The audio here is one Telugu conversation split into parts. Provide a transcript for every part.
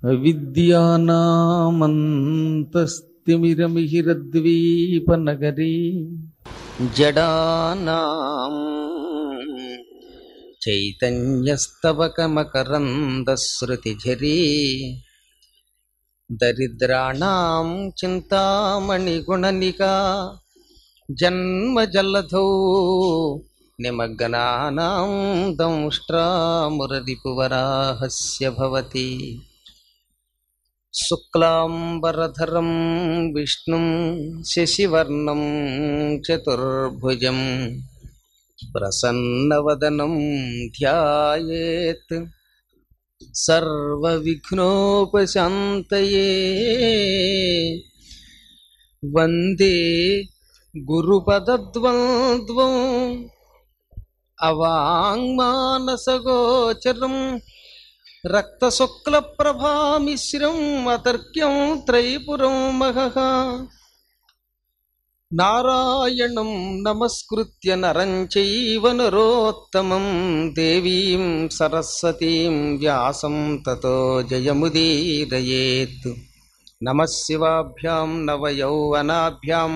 అవిద్యానామంతస్తిమిరమిహిరద్వీపనగరీ జడానాం చైతన్యస్తవకమకరందశ్రుతిఝరీ దరిద్రాణాం చింతామణిగుణనికా జన్మజల్లధౌ నిమగ్నానాం దంష్ట్రామురరిపువరాహస్య భవతి శుక్లాంబరధరం విష్ణుం శశివర్ణం చతుర్భుజం ప్రసన్నవదనం ధ్యాయేత్ సర్వవిఘ్నోపశాంతయే వందే గురుపదద్వంద్వం అవాంగ్మానసగోచరం రక్తశుక్లప్రభామిశ్రం అతర్క్యం త్రైపురం మహః నారాయణం నమస్కృత్య నరం చైవ నరోత్తమం దేవీం సరస్వతీం వ్యాసం తతో జయముదీరయేత్ నమశివాభ్యాం నవయౌవనాభ్యాం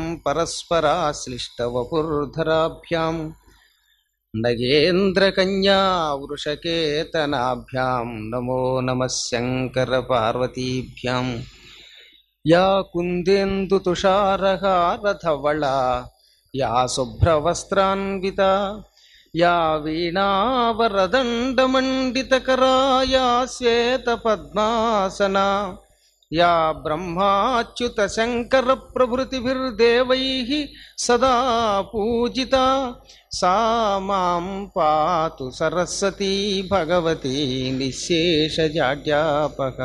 పరస్పరాశ్లిష్టవపుర్ధరాభ్యాం నగేంద్రకన్యా వృషకేతనాభ్యాం నమో నమః శంకరపార్వతీభ్యాం యా కుందేందుతుషారహారధవళా యా శుభ్రవస్త్రాన్వితా యా వీణావరదండమండితకరా యా శ్వేతపద్మాసనా యా బ్రహ్మాచ్యుతశంకరప్రభృతిభిర్దేవైः సదా పూజితా సా మాం పాతు సరస్వతీ భగవతి నిశేషజాడ్యాపక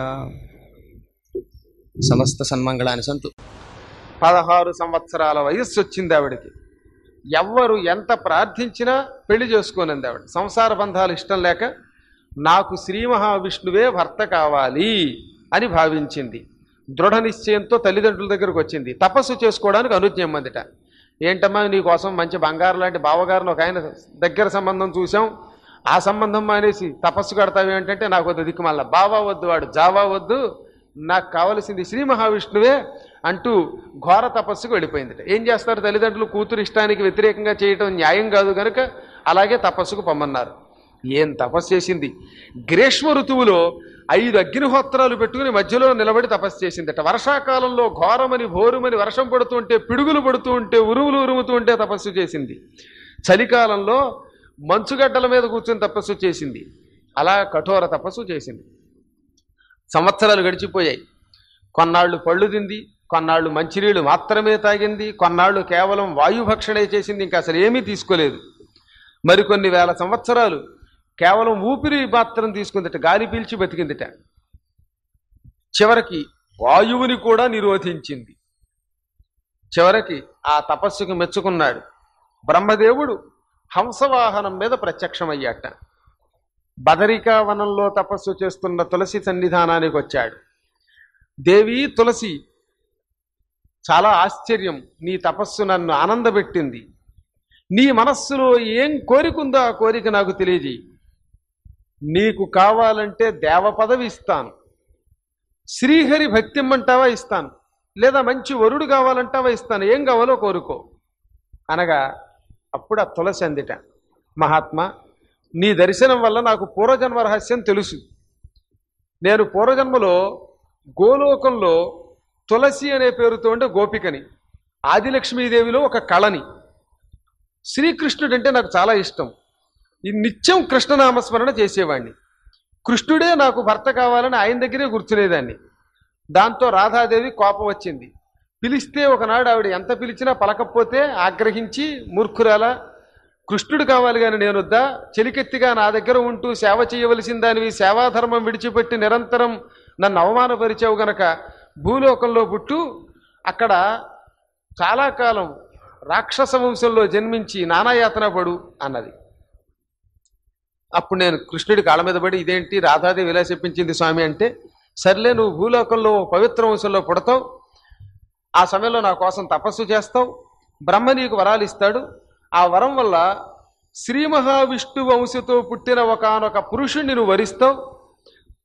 సమస్త సన్మంగళాన్ని సంతు పదహారు సంవత్సరాల వయస్సు వచ్చింది ఆవిడకి ఎవ్వరు ఎంత ప్రార్థించినా పెళ్లి చేసుకోనంది ఆవిడ సంసార బంధాలు ఇష్టం లేక నాకు శ్రీ మహావిష్ణువే భర్త కావాలి అని భావించింది దృఢ నిశ్చయంతో తల్లిదండ్రుల దగ్గరకు వచ్చింది తపస్సు చేసుకోవడానికి అనుజ్ఞమ్మందిట ఏంటమ్మా నీ కోసం మంచి బంగారం లాంటి బావగారిని ఒక ఆయన దగ్గర సంబంధం చూసాం ఆ సంబంధం మానేసి తపస్సు కడతావు ఏంటంటే నాకు వద్దు దిక్కు మళ్ళా బావా వద్దు వాడు జావా వద్దు నాకు కావలసింది శ్రీ మహావిష్ణువే అంటూ ఘోర తపస్సుకు వెళ్ళిపోయింది ఏం చేస్తారు తల్లిదండ్రులు కూతురు ఇష్టానికి వ్యతిరేకంగా చేయటం న్యాయం కాదు కనుక అలాగే తపస్సుకు పొమ్మన్నారు ఏం తపస్సు చేసింది గ్రీష్మ ఋతువులో ఐదు అగ్నిహోత్రాలు పెట్టుకుని మధ్యలో నిలబడి తపస్సు చేసిందట వర్షాకాలంలో ఘోరమని భోరుమని వర్షం పడుతూ ఉంటే పిడుగులు పడుతూ ఉంటే ఉరువులు ఉరుముతూ ఉంటే తపస్సు చేసింది చలికాలంలో మంచుగడ్డల మీద కూర్చొని తపస్సు చేసింది అలా కఠోర తపస్సు చేసింది సంవత్సరాలు గడిచిపోయాయి కొన్నాళ్ళు పళ్ళు తింది కొన్నాళ్ళు మంచినీళ్ళు మాత్రమే తాగింది కొన్నాళ్ళు కేవలం వాయుభక్షణే చేసింది ఇంకా అసలు ఏమీ తీసుకోలేదు మరికొన్ని వేల సంవత్సరాలు కేవలం ఊపిరి మాత్రం తీసుకుందిట గాలి పీల్చి బతికిందిట చివరికి వాయువుని కూడా నిరోధించింది చివరికి ఆ తపస్సుకు మెచ్చుకున్నాడు బ్రహ్మదేవుడు హంసవాహనం మీద ప్రత్యక్షమయ్యాట బదరికా వనంలో తపస్సు చేస్తున్న తులసి సన్నిధానానికి వచ్చాడు దేవి తులసి చాలా ఆశ్చర్యం నీ తపస్సు నన్ను ఆనందపెట్టింది నీ మనస్సులో ఏం కోరికుందో ఆ కోరిక నాకు తెలియజేయి నీకు కావాలంటే దేవ పదవి ఇస్తాను శ్రీహరి భక్తి ఇమ్మంటావా ఇస్తాను లేదా మంచి వరుడు కావాలంటావా ఇస్తాను ఏం కావాలో కోరుకో అనగా అప్పుడు ఆ తులసి అందిట మహాత్మా నీ దర్శనం వల్ల నాకు పూర్వజన్మ రహస్యం తెలుసు నేను పూర్వజన్మలో గోలోకంలో తులసి అనే పేరుతో ఉండే గోపికని ఆదిలక్ష్మీదేవిలో ఒక కళని శ్రీకృష్ణుడు అంటే నాకు చాలా ఇష్టం ఈ నిత్యం కృష్ణనామస్మరణ చేసేవాడిని కృష్ణుడే నాకు భర్త కావాలని ఆయన దగ్గరే కూర్చునేదాన్ని దాంతో రాధాదేవి కోపం వచ్చింది పిలిస్తే ఒకనాడు ఆవిడ ఎంత పిలిచినా పలకపోతే ఆగ్రహించి మూర్ఖురాల కృష్ణుడు కావాలి కానీ నేనొద్దా చెలికెత్తిగా నా దగ్గర ఉంటూ సేవ చేయవలసిన దానివి సేవాధర్మం విడిచిపెట్టి నిరంతరం నన్ను అవమానపరిచావు గనక భూలోకంలో పుట్టు అక్కడ చాలా కాలం రాక్షస వంశంలో జన్మించి నానాయాతన పడు అన్నది అప్పుడు నేను కృష్ణుడి కాళ్ళ మీద పడి ఇదేంటి రాధాదేవి ఇలా చెప్పించింది స్వామి అంటే సర్లే నువ్వు భూలోకంలో ఓ పవిత్ర వంశంలో పుడతావు ఆ సమయంలో నా కోసం తపస్సు చేస్తావు బ్రహ్మ నీకు వరాలు ఇస్తాడు ఆ వరం వల్ల శ్రీ మహావిష్ణు వంశతో పుట్టిన ఒకనొక పురుషుణ్ణి నువ్వు వరిస్తావు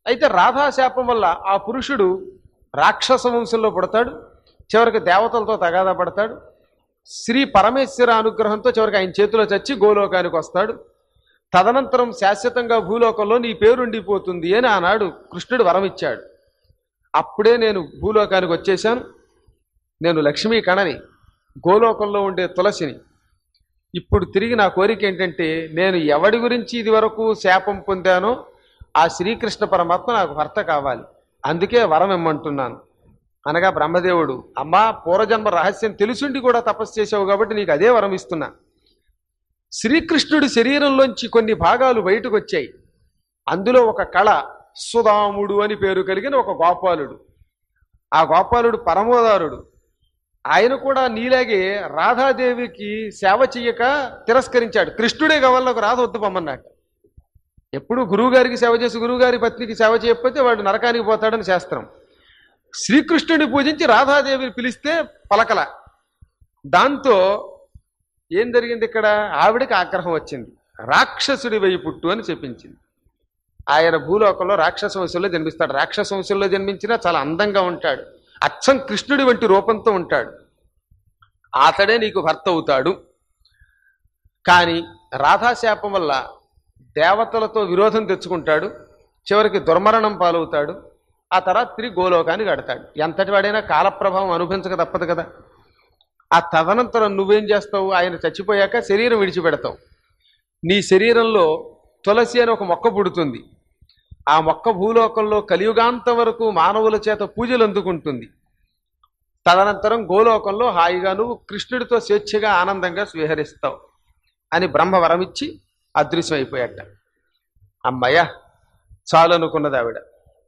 అయితే రాధాశాపం వల్ల ఆ పురుషుడు రాక్షస వంశంలో పుడతాడు చివరికి దేవతలతో తగాదా పడతాడు శ్రీ పరమేశ్వర అనుగ్రహంతో చివరికి ఆయన చేతిలో చచ్చి గోలోకానికి వస్తాడు తదనంతరం శాశ్వతంగా భూలోకంలో నీ పేరుండిపోతుంది అని ఆనాడు కృష్ణుడు వరం ఇచ్చాడు అప్పుడే నేను భూలోకానికి వచ్చేశాను నేను లక్ష్మీ కణని గోలోకంలో ఉండే తులసిని ఇప్పుడు తిరిగి నా కోరిక ఏంటంటే నేను ఎవడి గురించి ఇది వరకు శాపం పొందానో ఆ శ్రీకృష్ణ పరమాత్మ నాకు భర్త కావాలి అందుకే వరం ఇమ్మంటున్నాను అనగా బ్రహ్మదేవుడు అమ్మా పూర్వజన్మ రహస్యం తెలుసుండి కూడా తపస్సు చేసావు కాబట్టి నీకు అదే వరం ఇస్తున్నా శ్రీకృష్ణుడి శరీరంలోంచి కొన్ని భాగాలు బయటకు వచ్చాయి అందులో ఒక కళ సుధాముడు అని పేరు కలిగిన ఒక గోపాలుడు ఆ గోపాలుడు పరమోదారుడు ఆయన కూడా నీలాగే రాధాదేవికి సేవ చెయ్యక తిరస్కరించాడు కృష్ణుడే కావాలి నాకు రాధ వద్దు పొమ్మన్నాడు ఎప్పుడు గురువుగారికి సేవ చేసి గురువుగారి పత్నికి సేవ చేయకపోతే వాడు నరకానికి పోతాడని శాస్త్రం శ్రీకృష్ణుడిని పూజించి రాధాదేవిని పిలిస్తే పలకల దాంతో ఏం జరిగింది ఇక్కడ ఆవిడకి ఆగ్రహం వచ్చింది రాక్షసుడి వెయ్యి పుట్టు అని చెప్పించింది ఆయన భూలోకంలో రాక్షస వంశంలో జన్మిస్తాడు రాక్షస వంశంలో జన్మించినా చాలా అందంగా ఉంటాడు అచ్చం కృష్ణుడి వంటి రూపంతో ఉంటాడు అతడే నీకు భర్త అవుతాడు కానీ రాధాశాపం వల్ల దేవతలతో విరోధం తెచ్చుకుంటాడు చివరికి దుర్మరణం పాలవుతాడు ఆ తర్వాత తిరిగి గోలోకానికి కడతాడు ఎంతటి వాడైనా కాలప్రభావం అనుభవించక తప్పదు కదా ఆ తదనంతరం నువ్వేం చేస్తావు ఆయన చచ్చిపోయాక శరీరం విడిచిపెడతావు నీ శరీరంలో తులసి అని ఒక మొక్క పుడుతుంది ఆ మొక్క భూలోకంలో కలియుగాంత వరకు మానవుల చేత పూజలు అందుకుంటుంది తదనంతరం గోలోకంలో హాయిగా నువ్వు కృష్ణుడితో స్వేచ్ఛగా ఆనందంగా స్వీహరిస్తావు అని బ్రహ్మ వరమిచ్చి అదృశ్యం అయిపోయాట అమ్మయ్య చాలు అనుకున్నది ఆవిడ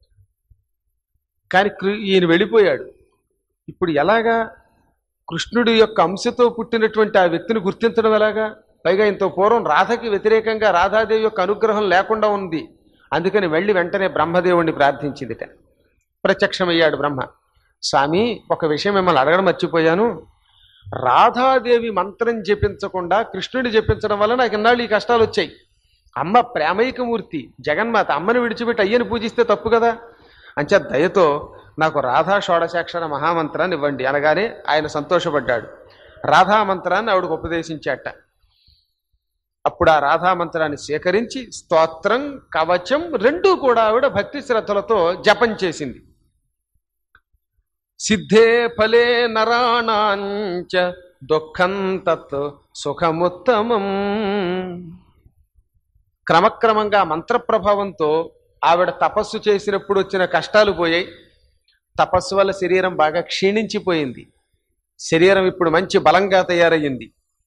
కానీ కృ- ఈయన వెళ్ళిపోయాడు ఇప్పుడు ఎలాగా కృష్ణుడి యొక్క అంశతో పుట్టినటువంటి ఆ వ్యక్తిని గుర్తించడం ఎలాగా పైగా ఇంత పూర్వం రాధకి వ్యతిరేకంగా రాధాదేవి యొక్క అనుగ్రహం లేకుండా ఉంది అందుకని వెళ్ళి వెంటనే బ్రహ్మదేవుణ్ణి ప్రార్థించిందిట ప్రత్యక్షమయ్యాడు బ్రహ్మ స్వామి ఒక విషయం మిమ్మల్ని అడగడం మర్చిపోయాను రాధాదేవి మంత్రం జపించకుండా కృష్ణుడి జపించడం వల్ల నాకు ఇన్నాళ్ళు ఈ కష్టాలు వచ్చాయి అమ్మ ప్రేమైకమూర్తి జగన్మాత అమ్మని విడిచిపెట్టి అయ్యని పూజిస్తే తప్పు కదా అంచే దయతో నాకు రాధా షోడశాక్షర మహామంత్రాన్ని ఇవ్వండి అనగానే ఆయన సంతోషపడ్డాడు రాధా మంత్రాన్ని ఆవిడకు ఉపదేశించాట అప్పుడు ఆ రాధా మంత్రాన్ని స్వీకరించి స్తోత్రం కవచం రెండూ కూడా ఆవిడ భక్తి శ్రద్ధలతో జపం చేసింది సిద్ధే ఫలే నరాణాంచ దుఃఖం తత్ సుఖముత్తమం క్రమక్రమంగా మంత్ర ప్రభావంతో ఆవిడ తపస్సు చేసినప్పుడు వచ్చిన కష్టాలు పోయాయి తపస్సు వల్ల శరీరం బాగా క్షీణించిపోయింది శరీరం ఇప్పుడు మంచి బలంగా తయారయ్యింది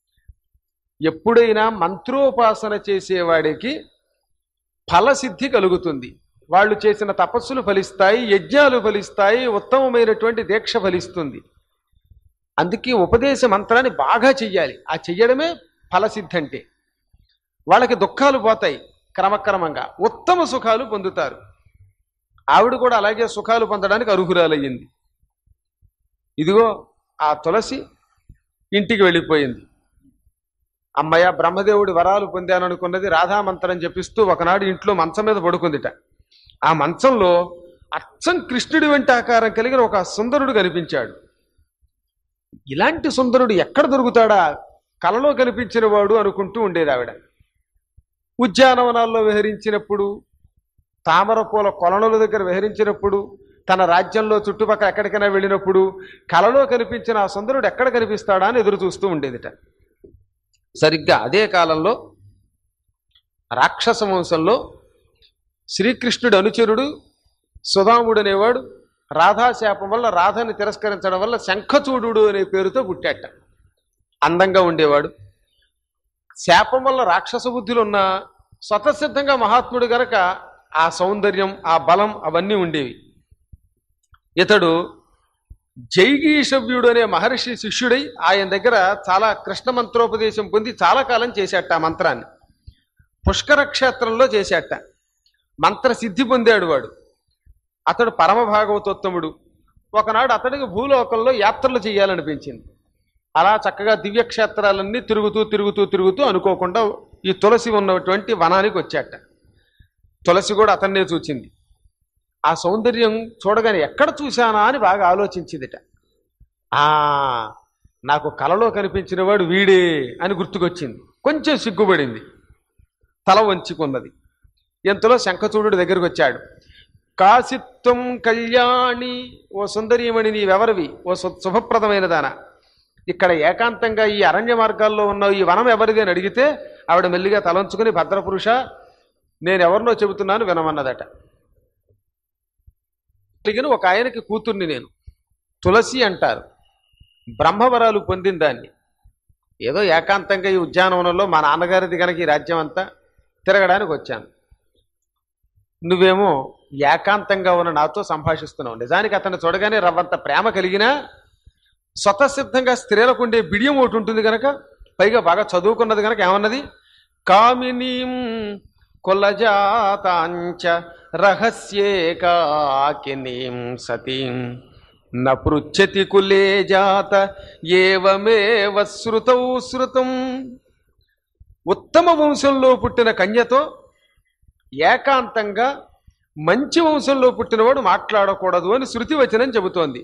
ఎప్పుడైనా మంత్రోపాసన చేసేవాడికి ఫలసిద్ధి కలుగుతుంది వాళ్ళు చేసిన తపస్సులు ఫలిస్తాయి యజ్ఞాలు ఫలిస్తాయి ఉత్తమమైనటువంటి దీక్ష ఫలిస్తుంది అందుకే ఉపదేశ మంత్రాన్ని బాగా చెయ్యాలి ఆ చెయ్యడమే ఫలసిద్ధి అంటే వాళ్ళకి దుఃఖాలు పోతాయి క్రమక్రమంగా ఉత్తమ సుఖాలు పొందుతారు ఆవిడ కూడా అలాగే సుఖాలు పొందడానికి అర్హురాలయ్యింది ఇదిగో ఆ తులసి ఇంటికి వెళ్ళిపోయింది అమ్మయ్య బ్రహ్మదేవుడి వరాలు పొందాననుకున్నది రాధామంత్రం జపిస్తూ ఒకనాడు ఇంట్లో మంచం మీద పడుకుందిట ఆ మంచంలో అచ్చం కృష్ణుడి వంటి ఆకారం కలిగిన ఒక సుందరుడు కనిపించాడు ఇలాంటి సుందరుడు ఎక్కడ దొరుకుతాడా కలలో కనిపించిన వాడు అనుకుంటూ ఉండేది ఆవిడ ఉద్యానవనాల్లో విహరించినప్పుడు తామర పూల కొలనుల దగ్గర విహరించినప్పుడు తన రాజ్యంలో చుట్టుపక్కల ఎక్కడికైనా వెళ్ళినప్పుడు కలలో కనిపించిన ఆ సుందరుడు ఎక్కడ కనిపిస్తాడా అని ఎదురు చూస్తూ ఉండేదిట సరిగ్గా అదే కాలంలో రాక్షస వంశంలో శ్రీకృష్ణుడి అనుచరుడు సుధాముడు అనేవాడు రాధాశాపం వల్ల రాధని తిరస్కరించడం వల్ల శంఖచూడు అనే పేరుతో పుట్టాట అందంగా ఉండేవాడు శాపం వల్ల రాక్షస బుద్ధులు ఉన్న స్వతసిద్ధంగా మహాత్ముడు గనక ఆ సౌందర్యం ఆ బలం అవన్నీ ఉండేవి ఇతడు జైగీషవ్యుడు అనే మహర్షి శిష్యుడై ఆయన దగ్గర చాలా కృష్ణ మంత్రోపదేశం పొంది చాలా కాలం చేశాట ఆ మంత్రాన్ని పుష్కర క్షేత్రంలో చేశాట మంత్ర సిద్ధి పొందాడు వాడు అతడు పరమ భాగవతోత్తముడు ఒకనాడు అతడికి భూలోకంలో యాత్రలు చేయాలనిపించింది అలా చక్కగా దివ్యక్షేత్రాలన్నీ తిరుగుతూ తిరుగుతూ తిరుగుతూ అనుకోకుండా ఈ తులసి ఉన్నటువంటి వనానికి వచ్చాట తులసి కూడా అతన్నే చూచింది ఆ సౌందర్యం చూడగానే ఎక్కడ చూశానా అని బాగా ఆలోచించిందిట ఆ నాకు కలలో కనిపించిన వాడు వీడే అని గుర్తుకొచ్చింది కొంచెం సిగ్గుపడింది తల వంచుకున్నది ఎంతలో శంఖచూడు దగ్గరికి వచ్చాడు కాసిత్వం కళ్యాణి ఓ సుందరీమణి నీవెవరివి ఓ సు- శుభప్రదమైన దాన ఇక్కడ ఏకాంతంగా ఈ అరణ్య మార్గాల్లో ఉన్న ఈ వనం ఎవరిది అని అడిగితే ఆవిడ మెల్లిగా తలంచుకుని భద్రపురుష నేను ఎవరినో చెబుతున్నాను వినమన్నదట అడిగిన ఒక ఆయనకి కూతుర్ని నేను తులసి అంటారు బ్రహ్మవరాలు పొందిన దాన్ని ఏదో ఏకాంతంగా ఈ ఉద్యానవనంలో మా నాన్నగారిది కనుక ఈ రాజ్యం అంతా తిరగడానికి వచ్చాను నువ్వేమో ఏకాంతంగా ఉన్న నాతో సంభాషిస్తున్నావు నిజానికి అతను చూడగానే రవ్వంత ప్రేమ కలిగినా స్వతసిద్ధంగా స్త్రీలకు ఉండే బిడియం ఒకటి ఉంటుంది కనుక పైగా బాగా చదువుకున్నది కనుక ఏమన్నది కామినీం కులజాతాంచ రహస్యేకాకినీం సతీం న పృచ్చతి కులే జాత ఏవమేవ శృతౌ శృతం ఉత్తమ వంశంలో పుట్టిన కన్యతో ఏకాంతంగా మంచి వంశంలో పుట్టినవాడు మాట్లాడకూడదు అని శృతి వచనం చెబుతోంది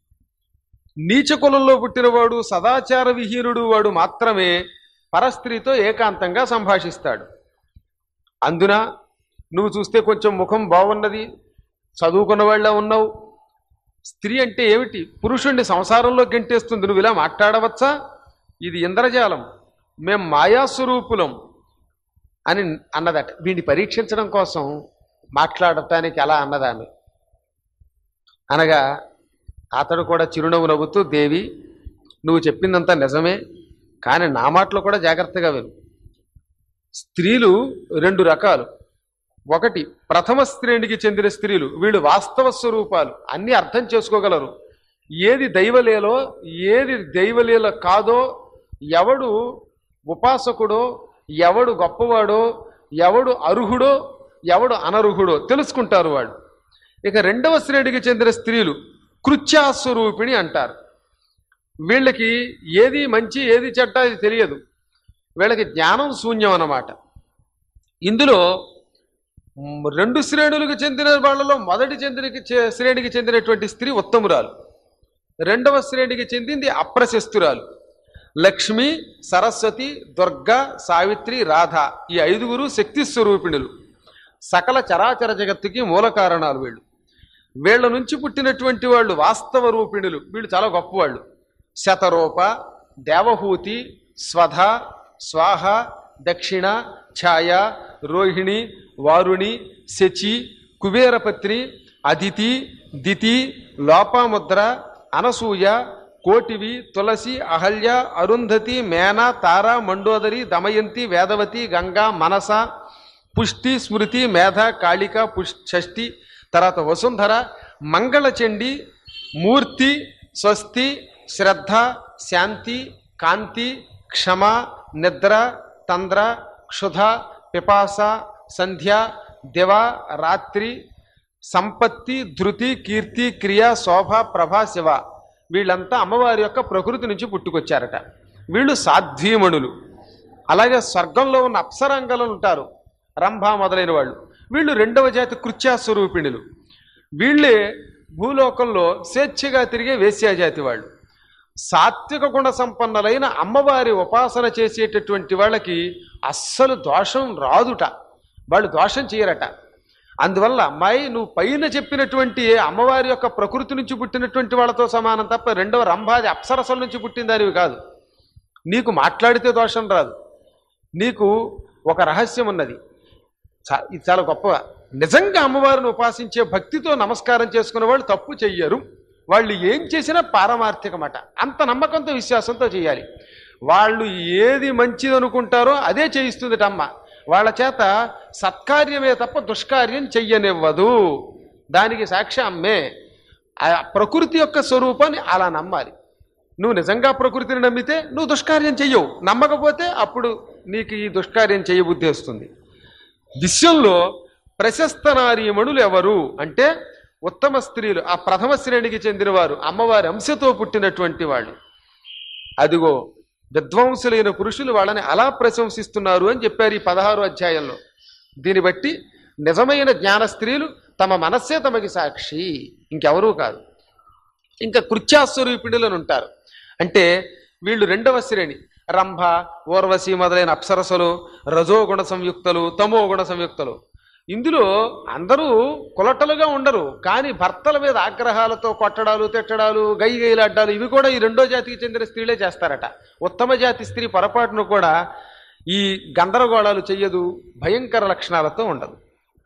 నీచ కులంలో పుట్టినవాడు సదాచార విహీనుడు వాడు మాత్రమే పరస్త్రీతో ఏకాంతంగా సంభాషిస్తాడు అందున నువ్వు చూస్తే కొంచెం ముఖం బాగున్నది చదువుకున్న వాళ్ళ ఉన్నావు స్త్రీ అంటే ఏమిటి పురుషుణ్ణి సంసారంలో గెంటేస్తుంది నువ్వు ఇలా మాట్లాడవచ్చా ఇది ఇంద్రజాలం మేం మాయాస్వరూపులం అని అన్నదట వీడిని పరీక్షించడం కోసం మాట్లాడటానికి ఎలా అన్నదామె అనగా అతడు కూడా చిరునవ్వు నవ్వుతూ దేవి నువ్వు చెప్పిందంతా నిజమే కానీ నా మాటలు కూడా జాగ్రత్తగా విను స్త్రీలు రెండు రకాలు ఒకటి ప్రథమ శ్రేణికి చెందిన స్త్రీలు వీళ్ళు వాస్తవ స్వరూపాలు అన్ని అర్థం చేసుకోగలరు ఏది దైవలీలో ఏది దైవలీల కాదో ఎవడు ఉపాసకుడో ఎవడు గొప్పవాడో ఎవడు అర్హుడో ఎవడు అనర్హుడో తెలుసుకుంటారు వాడు ఇక రెండవ శ్రేణికి చెందిన స్త్రీలు కృత్యాస్వరూపిణి అంటారు వీళ్ళకి ఏది మంచి ఏది చెడ్డ అది తెలియదు వీళ్ళకి జ్ఞానం శూన్యం అన్నమాట ఇందులో మ్, రెండు శ్రేణులకు చెందిన వాళ్ళలో మొదటి చెందినకి చె- శ్రేణికి చెందినటువంటి స్త్రీ ఉత్తమురాలు రెండవ శ్రేణికి చెందింది అప్రశస్తురాలు లక్ష్మి సరస్వతి దుర్గా సావిత్రి రాధ ఈ ఐదుగురు శక్తి స్వరూపిణులు సకల చరాచర జగత్తుకి మూల కారణాలు వీళ్ళు వీళ్ళ నుంచి పుట్టినటువంటి వాళ్ళు వాస్తవ రూపిణులు వీళ్ళు చాలా గొప్పవాళ్ళు శతరూప దేవహూతి స్వధ స్వాహ దక్షిణ ఛాయ రోహిణి వారుణి శచి కుబేరపత్రి అదితి దితి లోపాముద్ర అనసూయ కోటివి తులసి అహల్య అరుంధతి మేన తార మండోదరి దమయంతి వేదవతి గంగా మనస పుష్టి స్మృతి మేధ కాళిక పుష్ షష్ఠి తర్వాత వసుంధర మంగళచండి మూర్తి స్వస్తి శ్రద్ధ శాంతి కాంతి క్షమ నిద్ర తంద్ర క్షుధ పిపాస సంధ్య దివ రాత్రి సంపత్తి ధృతి కీర్తి క్రియ శోభ ప్రభ శివ వీళ్ళంతా అమ్మవారి యొక్క ప్రకృతి నుంచి పుట్టుకొచ్చారట వీళ్ళు సాధ్వీమణులు అలాగే స్వర్గంలో ఉన్న అప్సరంగలు ఉంటారు రంభ మొదలైన వాళ్ళు వీళ్ళు రెండవ జాతి కృత్యాస్వరూపిణులు వీళ్ళే భూలోకంలో స్వేచ్ఛగా తిరిగే వేశ్యాజాతి వాళ్ళు సాత్విక గుణ సంపన్నులైన అమ్మవారి ఉపాసన చేసేటటువంటి వాళ్ళకి అస్సలు దోషం రాదుట వాళ్ళు దోషం చేయరట అందువల్ల అమ్మాయి నువ్వు పైన చెప్పినటువంటి అమ్మవారి యొక్క ప్రకృతి నుంచి పుట్టినటువంటి వాళ్ళతో సమానం తప్ప రెండవ రంభాది అప్సరసల నుంచి పుట్టిందానివి కాదు నీకు మాట్లాడితే దోషం రాదు నీకు ఒక రహస్యం ఉన్నది చా- ఇది చాలా గొప్ప నిజంగా అమ్మవారిని ఉపాసించే భక్తితో నమస్కారం చేసుకునే వాళ్ళు తప్పు చెయ్యరు వాళ్ళు ఏం చేసినా పారమార్థికమట అంత నమ్మకంతో విశ్వాసంతో చేయాలి వాళ్ళు ఏది మంచిది అనుకుంటారో అదే చేయిస్తుంది అమ్మ వాళ్ళ చేత సత్కార్యమే తప్ప దుష్కార్యం చెయ్యనివ్వదు దానికి సాక్షి అమ్మే ఆ ప్రకృతి యొక్క స్వరూపాన్ని అలా నమ్మాలి నువ్వు నిజంగా ప్రకృతిని నమ్మితే నువ్వు దుష్కార్యం చెయ్యవు నమ్మకపోతే అప్పుడు నీకు ఈ దుష్కార్యం చేయబుద్ధి వస్తుంది విశ్వంలో ప్రశస్త నారీమణులు ఎవరు అంటే ఉత్తమ స్త్రీలు ఆ ప్రథమ శ్రేణికి చెందినవారు అమ్మవారి అంశతో పుట్టినటువంటి వాళ్ళు అదిగో విద్వాంసులైన పురుషులు వాళ్ళని అలా ప్రశంసిస్తున్నారు అని చెప్పారు ఈ పదహారు అధ్యాయంలో దీన్ని బట్టి నిజమైన జ్ఞాన స్త్రీలు తమ మనస్సే తమకి సాక్షి ఇంకెవరూ కాదు ఇంకా కృత్యాస్వరూపిణులను ఉంటారు అంటే వీళ్ళు రెండవ శ్రేణి రంభ ఓర్వశి మొదలైన అప్సరసలు రజోగుణ సంయుక్తలు తమో గుణ సంయుక్తలు ఇందులో అందరూ కులటలుగా ఉండరు కానీ భర్తల మీద ఆగ్రహాలతో కొట్టడాలు తిట్టడాలు గై గైలాడ్డాలు ఇవి కూడా ఈ రెండో జాతికి చెందిన స్త్రీలే చేస్తారట ఉత్తమ జాతి స్త్రీ పొరపాటును కూడా ఈ గందరగోళాలు చెయ్యదు భయంకర లక్షణాలతో ఉండదు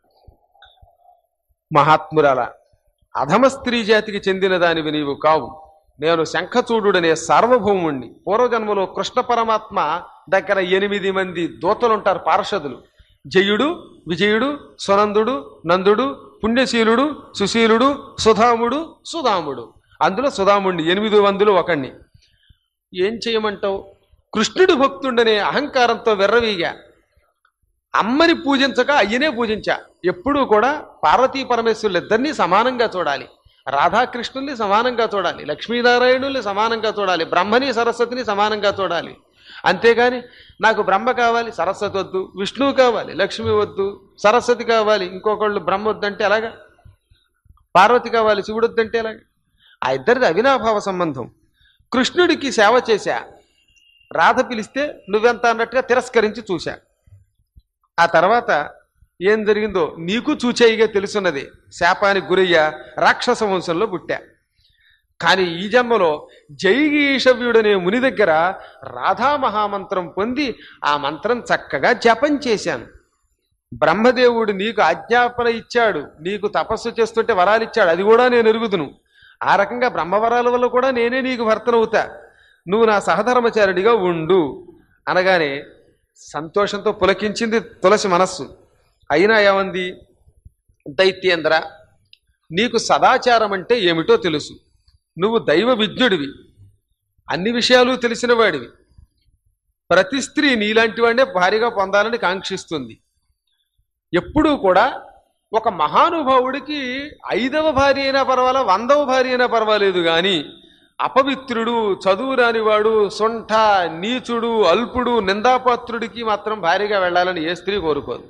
మహాత్మురాల అధమ స్త్రీ జాతికి చెందిన దానివి నీవు కావు నేను శంఖచూడుడనే సార్వభౌముణ్ణి పూర్వజన్మలో కృష్ణ పరమాత్మ దగ్గర ఎనిమిది మంది దూతలుంటారు పార్షదులు జయుడు విజయుడు సునందుడు నందుడు పుణ్యశీలుడు సుశీలుడు సుధాముడు సుధాముడు అందులో సుధాముణ్ణి ఎనిమిది మందులు ఒకణ్ణి ఏం చేయమంటావు కృష్ణుడు భక్తుండనే అహంకారంతో వెర్రవీగా అమ్మని పూజించక అయ్యనే పూజించా ఎప్పుడూ కూడా పార్వతీ పరమేశ్వరులు ఇద్దరినీ సమానంగా చూడాలి రాధాకృష్ణుల్ని సమానంగా చూడాలి లక్ష్మీనారాయణుల్ని సమానంగా చూడాలి బ్రహ్మని సరస్వతిని సమానంగా చూడాలి అంతేగాని నాకు బ్రహ్మ కావాలి సరస్వతి వద్దు విష్ణువు కావాలి లక్ష్మి వద్దు సరస్వతి కావాలి ఇంకొకళ్ళు బ్రహ్మ వద్దంటే ఎలాగా పార్వతి కావాలి శివుడు వద్దంటే ఎలాగా ఆ ఇద్దరిది అవినాభావ సంబంధం కృష్ణుడికి సేవ చేశా రాధ పిలిస్తే నువ్వెంత అన్నట్టుగా తిరస్కరించి చూశా ఆ తర్వాత ఏం జరిగిందో నీకు చూచేయిగా తెలుసున్నది శాపానికి గురయ్యా రాక్షస వంశంలో పుట్టా కానీ ఈ జన్మలో జైగీషవ్యుడనే ముని దగ్గర రాధా మహామంత్రం పొంది ఆ మంత్రం చక్కగా జపం చేశాను బ్రహ్మదేవుడు నీకు ఆజ్ఞాపన ఇచ్చాడు నీకు తపస్సు చేస్తుంటే వరాలు ఇచ్చాడు అది కూడా నేను ఎరుగుదును ఆ రకంగా బ్రహ్మవరాల వల్ల కూడా నేనే నీకు భర్తనవుతా నువ్వు నా సహధర్మచారుడిగా ఉండు అనగానే సంతోషంతో పులకించింది తులసి మనస్సు అయినా ఏమంది దైత్యేంద్ర నీకు సదాచారం అంటే ఏమిటో తెలుసు నువ్వు దైవ విజ్ఞుడివి అన్ని విషయాలు తెలిసిన వాడివి ప్రతి స్త్రీ నీలాంటి వాడినే భారీగా పొందాలని కాంక్షిస్తుంది ఎప్పుడూ కూడా ఒక మహానుభావుడికి ఐదవ భార్య అయినా పర్వాలా వందవ భార్య అయినా పర్వాలేదు కానీ అపవిత్రుడు చదువు రానివాడు సొంఠ నీచుడు అల్పుడు నిందాపాత్రుడికి మాత్రం భారీగా వెళ్ళాలని ఏ స్త్రీ కోరుకోదు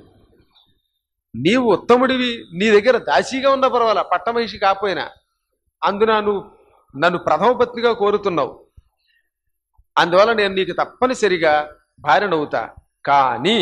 నీవు ఉత్తముడివి నీ దగ్గర దాసీగా ఉన్న పర్వాలా పట్టమహిషి కాపోయినా అందున నువ్వు నన్ను ప్రథమ పత్నిగా కోరుతున్నావు అందువల్ల నేను నీకు తప్పనిసరిగా భార్యనవుతా కానీ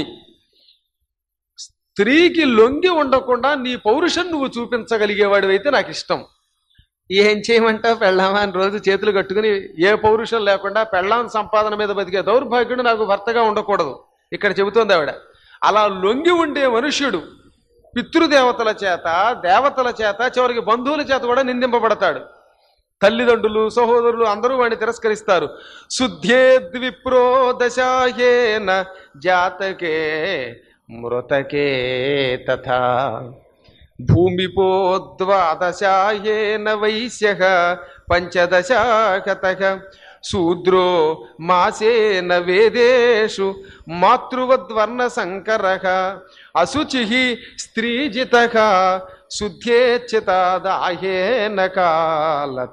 స్త్రీకి లొంగి ఉండకుండా నీ పౌరుషం నువ్వు చూపించగలిగేవాడివైతే నాకు ఇష్టం ఏం చేయమంటావు పెళ్ళామా అని రోజు చేతులు కట్టుకుని ఏ పౌరుషం లేకుండా పెళ్ళాం సంపాదన మీద బతికే దౌర్భాగ్యుడు నాకు భర్తగా ఉండకూడదు ఇక్కడ చెబుతోంది ఆవిడ అలా లొంగి ఉండే మనుష్యుడు పితృదేవతల చేత దేవతల చేత చివరికి బంధువుల చేత కూడా నిందింపబడతాడు తల్లిదండ్రులు సహోదరులు అందరూ వాడిని తిరస్కరిస్తారు శుద్ధేద్విప్రో దశాహేన జాతకే మృతకే తథా భూమిపోద్వాదశాయేన వైశ్య పంచదశాకత శూద్రో మాసేన వేదేషు మాతృవద్వర్ణ సంకర అశుచి స్త్రీజిత శుద్ధేచ్చితాదాయేన కాలత